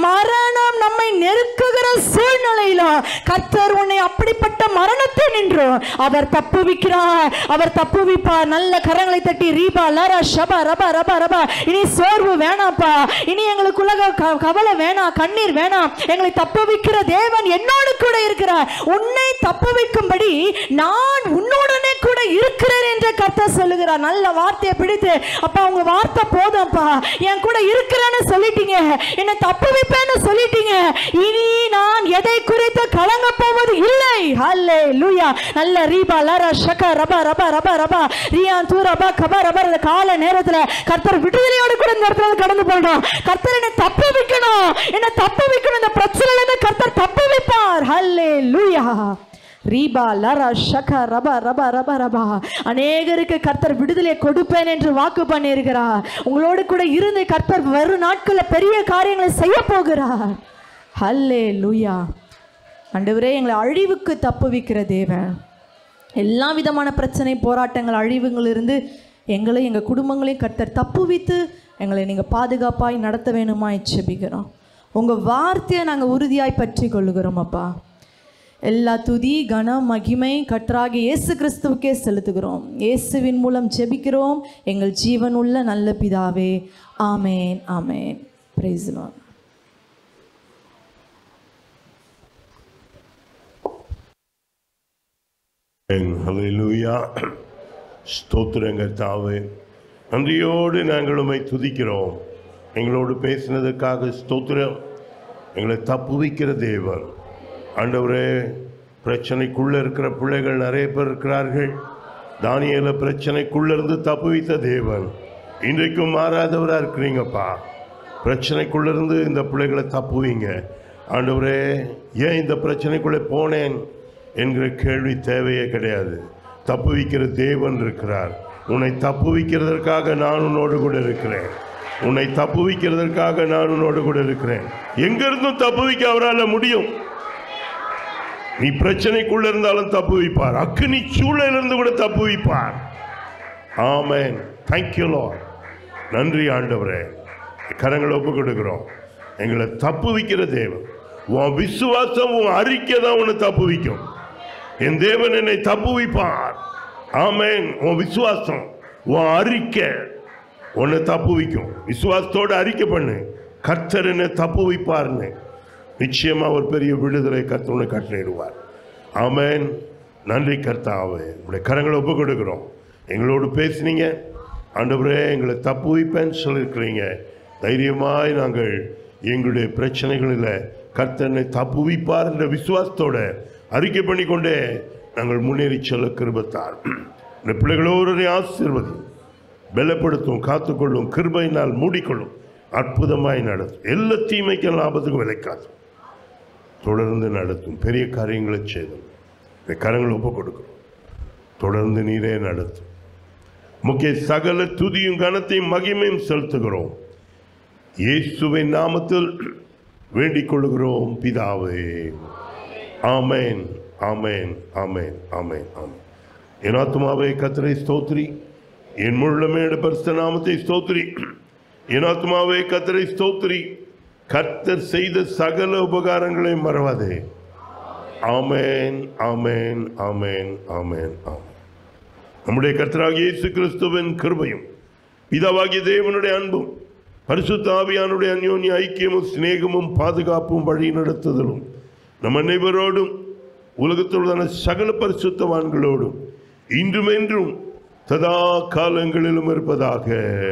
மரணம் நம்மை நெருக்குகிற சூழ்நிலையில கர்த்தர் உன்னை அப்படிப்பட்ட மரணத்தை நின்று அவர் தப்புவிக்கிறார் அவர் தப்புவிப்பார் நல்ல கரங்களை தட்டி ரீபா லரா ஷபா ரபா ரபா ரபா இனி சோர்வு வேணாப்பா இனி எங்களுக்குள்ள க- கவலை வேணாம் கண்ணீர் வேணாம் எங்களை தப்புவிக்கிற தேவன் என்னோடு கூட இருக்கிறார் உன்னை தப்புவிக்கும்படி நான் உன்னுடனே கூட இருக்கிறேன் என்று கர்த்தர் சொல்லுகிறார் நல்ல வார்த்தையை பிடித்து அப்பா உங்க வார்த்தை போதும்ப்பா என் கூட இருக்கிறேன்னு சொல்லிட்டீங்க என்னை தப்புவிப்பேன்னு சொல்லிட்டீங்க இனி நான் எதை குறித்து கலங்க போவது இல்லை ஹல்லே லூயா நல்ல ரீபா லரா ஷக ரபா ரபா ரபா ரபா ரியான் தூ ரபா கபா ரபா இந்த கால நேரத்துல கர்த்தர் விடுதலையோடு கூட இந்த இடத்துல கடந்து போனோம் கர்த்தர் என்னை தப்பு வைக்கணும் என்னை தப்பு வைக்கணும் இந்த பிரச்சனையில இருந்து கர்த்தர் தப்பு வைப்பார் ஹல்லே லூயா ரீபா லரா ஷக ரபா ரபா ரபா ரபா அநேகருக்கு கர்த்தர் விடுதலை கொடுப்பேன் என்று வாக்கு பண்ணியிருக்கிறார் உங்களோடு கூட இருந்து கர்த்தர் வரும் நாட்களில் பெரிய காரியங்களை செய்ய போகிறார் ஹல்லே லூயா ஆண்டவரே எங்களை அழிவுக்கு தப்புவிக்கிற தேவன் எல்லா விதமான பிரச்சனை போராட்டங்கள் அழிவுங்கள் இருந்து எங்களை எங்கள் குடும்பங்களையும் கர்த்தர் தப்புவித்து எங்களை நீங்கள் பாதுகாப்பாய் நடத்த வேணுமா செபிக்கிறோம் உங்கள் வார்த்தையை நாங்கள் உறுதியாய் பற்றி கொள்ளுகிறோம் அப்பா எல்லா துதி கனம் மகிமை கர்த்தராகிய இயேசு கிறிஸ்துவுக்கே செலுத்துகிறோம் இயேசுவின் மூலம் ஜெபிக்கிறோம் எங்கள் ஜீவனுள்ள நல்ல பிதாவே ஆமேன் ஆமேன் பிரைஸ் ஹalleluya ஸ்தோத்திரங்க தாவே நன்றியோடு நாங்கள் உம்மை துதிக்கிறோம் எங்களோடு பேசினதுக்காக ஸ்தோத்திரம் எங்களை தப்புவிக்கிற தேவன் ஆண்டவரே பிரச்சனைக்குள்ளே இருக்கிற பிள்ளைகள் நிறைய பேர் இருக்கிறார்கள் தானியல பிரச்சனைக்குள்ளே இருந்து தப்புவித்த தேவன் இன்றைக்கும் மாறாதவராக இருக்கிறீங்கப்பா பிரச்சனைக்குள்ளே இருந்து இந்த பிள்ளைகளை தப்புவீங்க ஆண்டவரே ஏன் இந்த பிரச்சனைக்குள்ளே போனேன் என்கிற கேள்வி தேவையே கிடையாது தப்புவிக்கிற தேவன் இருக்கிறார் உன்னை தப்புவிக்கிறதற்காக நான் உன்னோடு கூட இருக்கிறேன் உன்னை தப்புவிக்கிறதற்காக நான் உன்னோடு கூட இருக்கிறேன் எங்கிருந்தும் தப்புவிக்க அவரால் முடியும் நீ பிரச்சனைக்குள்ள இருந்தாலும் தப்பு வைப்பார் அக்னி சூழலிருந்து கூட தப்பு வைப்பார் ஆமென் தேங்க்யூ லார்ட் நன்றி ஆண்டவரே கரங்களை ஒப்பு கொடுக்கிறோம் எங்களை தப்பு வைக்கிற தேவன் உன் விசுவாசம் உன் அறிக்கை தான் உன்னை தப்பு வைக்கும் என் தேவன் என்னை தப்புவிப்பார் ஆமென் உன் விசுவாசம் உன் அறிக்கை உன்னை தப்புவிக்கும் விசுவாசத்தோட அறிக்கை பண்ணு கர்த்தர் என்னை தப்புவிப்பார்னு நிச்சயமா ஒரு பெரிய விடுதலை கர்த்தர் உன்னை கட்டளையிடுவார் ஆமென் நன்றி கர்த்தாவே உங்களுடைய கரங்களை ஒப்பு கொடுக்கிறோம் எங்களோடு பேசுனீங்க ஆண்டவரே எங்களை தப்புவிப்பேன்னு சொல்லியிருக்கிறீங்க தைரியமாய் நாங்கள் எங்களுடைய பிரச்சனைகளில் கர்த்தனை தப்புவிப்பார் என்ற விசுவாசத்தோட அறிக்கை பண்ணிக்கொண்டே நாங்கள் முன்னேறி செல்ல கிருபத்தார் இந்த பிள்ளைகளோரை ஆசீர்வதி பலப்படுத்தும் காத்துக்கொள்ளும் கிருபையினால் மூடிக்கொள்ளும் அற்புதமாய் நடத்தும் எல்லா தீமைக்கும் லாபத்துக்கும் விளைக்காது தொடர்ந்து நடத்தும் பெரிய காரியங்களை செய்தும் இந்த கரங்களை ஒப்பு கொடுக்கிறோம் தொடர்ந்து நீரே நடத்தும் முக்கிய சகல துதியும் கனத்தையும் மகிமையும் செலுத்துகிறோம் இயேசுவின் நாமத்தில் வேண்டிக் கொள்கிறோம் பிதாவே ஆமென் ஆமென் ஆமென் ஆமென் ஆமென் என் ஆத்மாவே கத்தரை ஸ்தோத்ரி என் முள்ளமேடு பரிசுத்த நாமத்தை ஸ்தோத்ரி என் ஆத்மாவே கத்தரை ஸ்தோத்ரி கர்த்தர் செய்த சகல உபகாரங்களை மறவாதே ஆமென் ஆமென் ஆமென் ஆமென் ஆமென் நம்முடைய கர்த்தராகிய இயேசு கிறிஸ்துவின் கிருபையும் பிதாவாகிய தேவனுடைய அன்பும் பரிசுத்த ஆவியானுடைய அந்யோன்ய ஐக்கியமும் சிநேகமும் பாதுகாப்பும் வழி நடத்துதலும் நம் அனைவரோடும் உலகத்துள்ளதான சகல பரிசுத்தவான்களோடும் இன்றும் என்றும் சதா காலங்களிலும் இருப்பதாக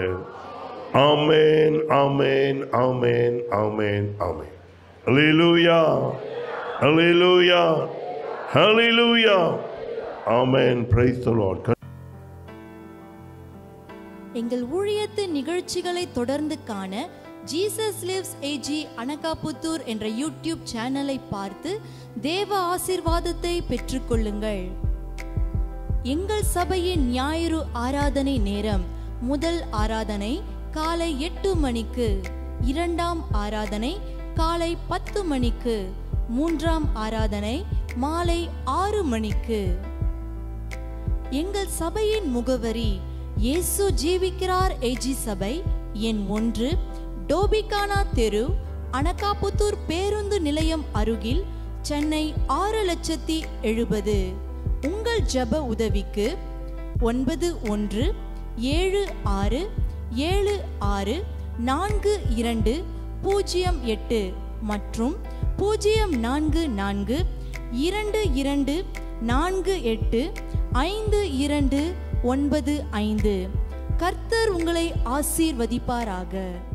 ஆமென் ஆமென் ஆமென் ஆமென் ஆமென் அல்லேலூயா அல்லேலூயா ஹalleluya ஆமென் பிரைஸ் தி லார்ட் எங்கள் ஊழியத்து நிகழ்ச்சிகளை தொடர்ந்து காண ஜீசஸ் லிவ்ஸ் ஏஜி அனகாபுத்தூர் என்ற யூடியூப் சேனலை பார்த்து தேவ ஆசீர்வாதத்தை பெற்றுக்கொள்ளுங்கள் எங்கள் சபையின் ஞாயிறு ஆராதனை நேரம் முதல் ஆராதனை காலை எட்டு மணிக்கு இரண்டாம் ஆராதனை காலை பத்து மணிக்கு மூன்றாம் ஆராதனை மாலை ஆறு மணிக்கு எங்கள் சபையின் முகவரி இயேசு ஜீவிக்கிறார் ஏஜி சபை எண் ஒன்று டோபிகானா தெரு அனகாபுத்தூர் பேருந்து நிலையம் அருகில் சென்னை ஆறு லட்சத்தி எழுபது உங்கள் ஜெப உதவிக்கு ஒன்பது ஒன்று ஏழு ஆறு ஏழு ஆறு நான்கு இரண்டு பூஜ்ஜியம் எட்டு மற்றும் பூஜ்ஜியம் நான்கு நான்கு இரண்டு இரண்டு நான்கு எட்டு ஐந்து இரண்டு ஒன்பது ஐந்து கர்த்தர் உங்களை ஆசீர்வதிப்பாராக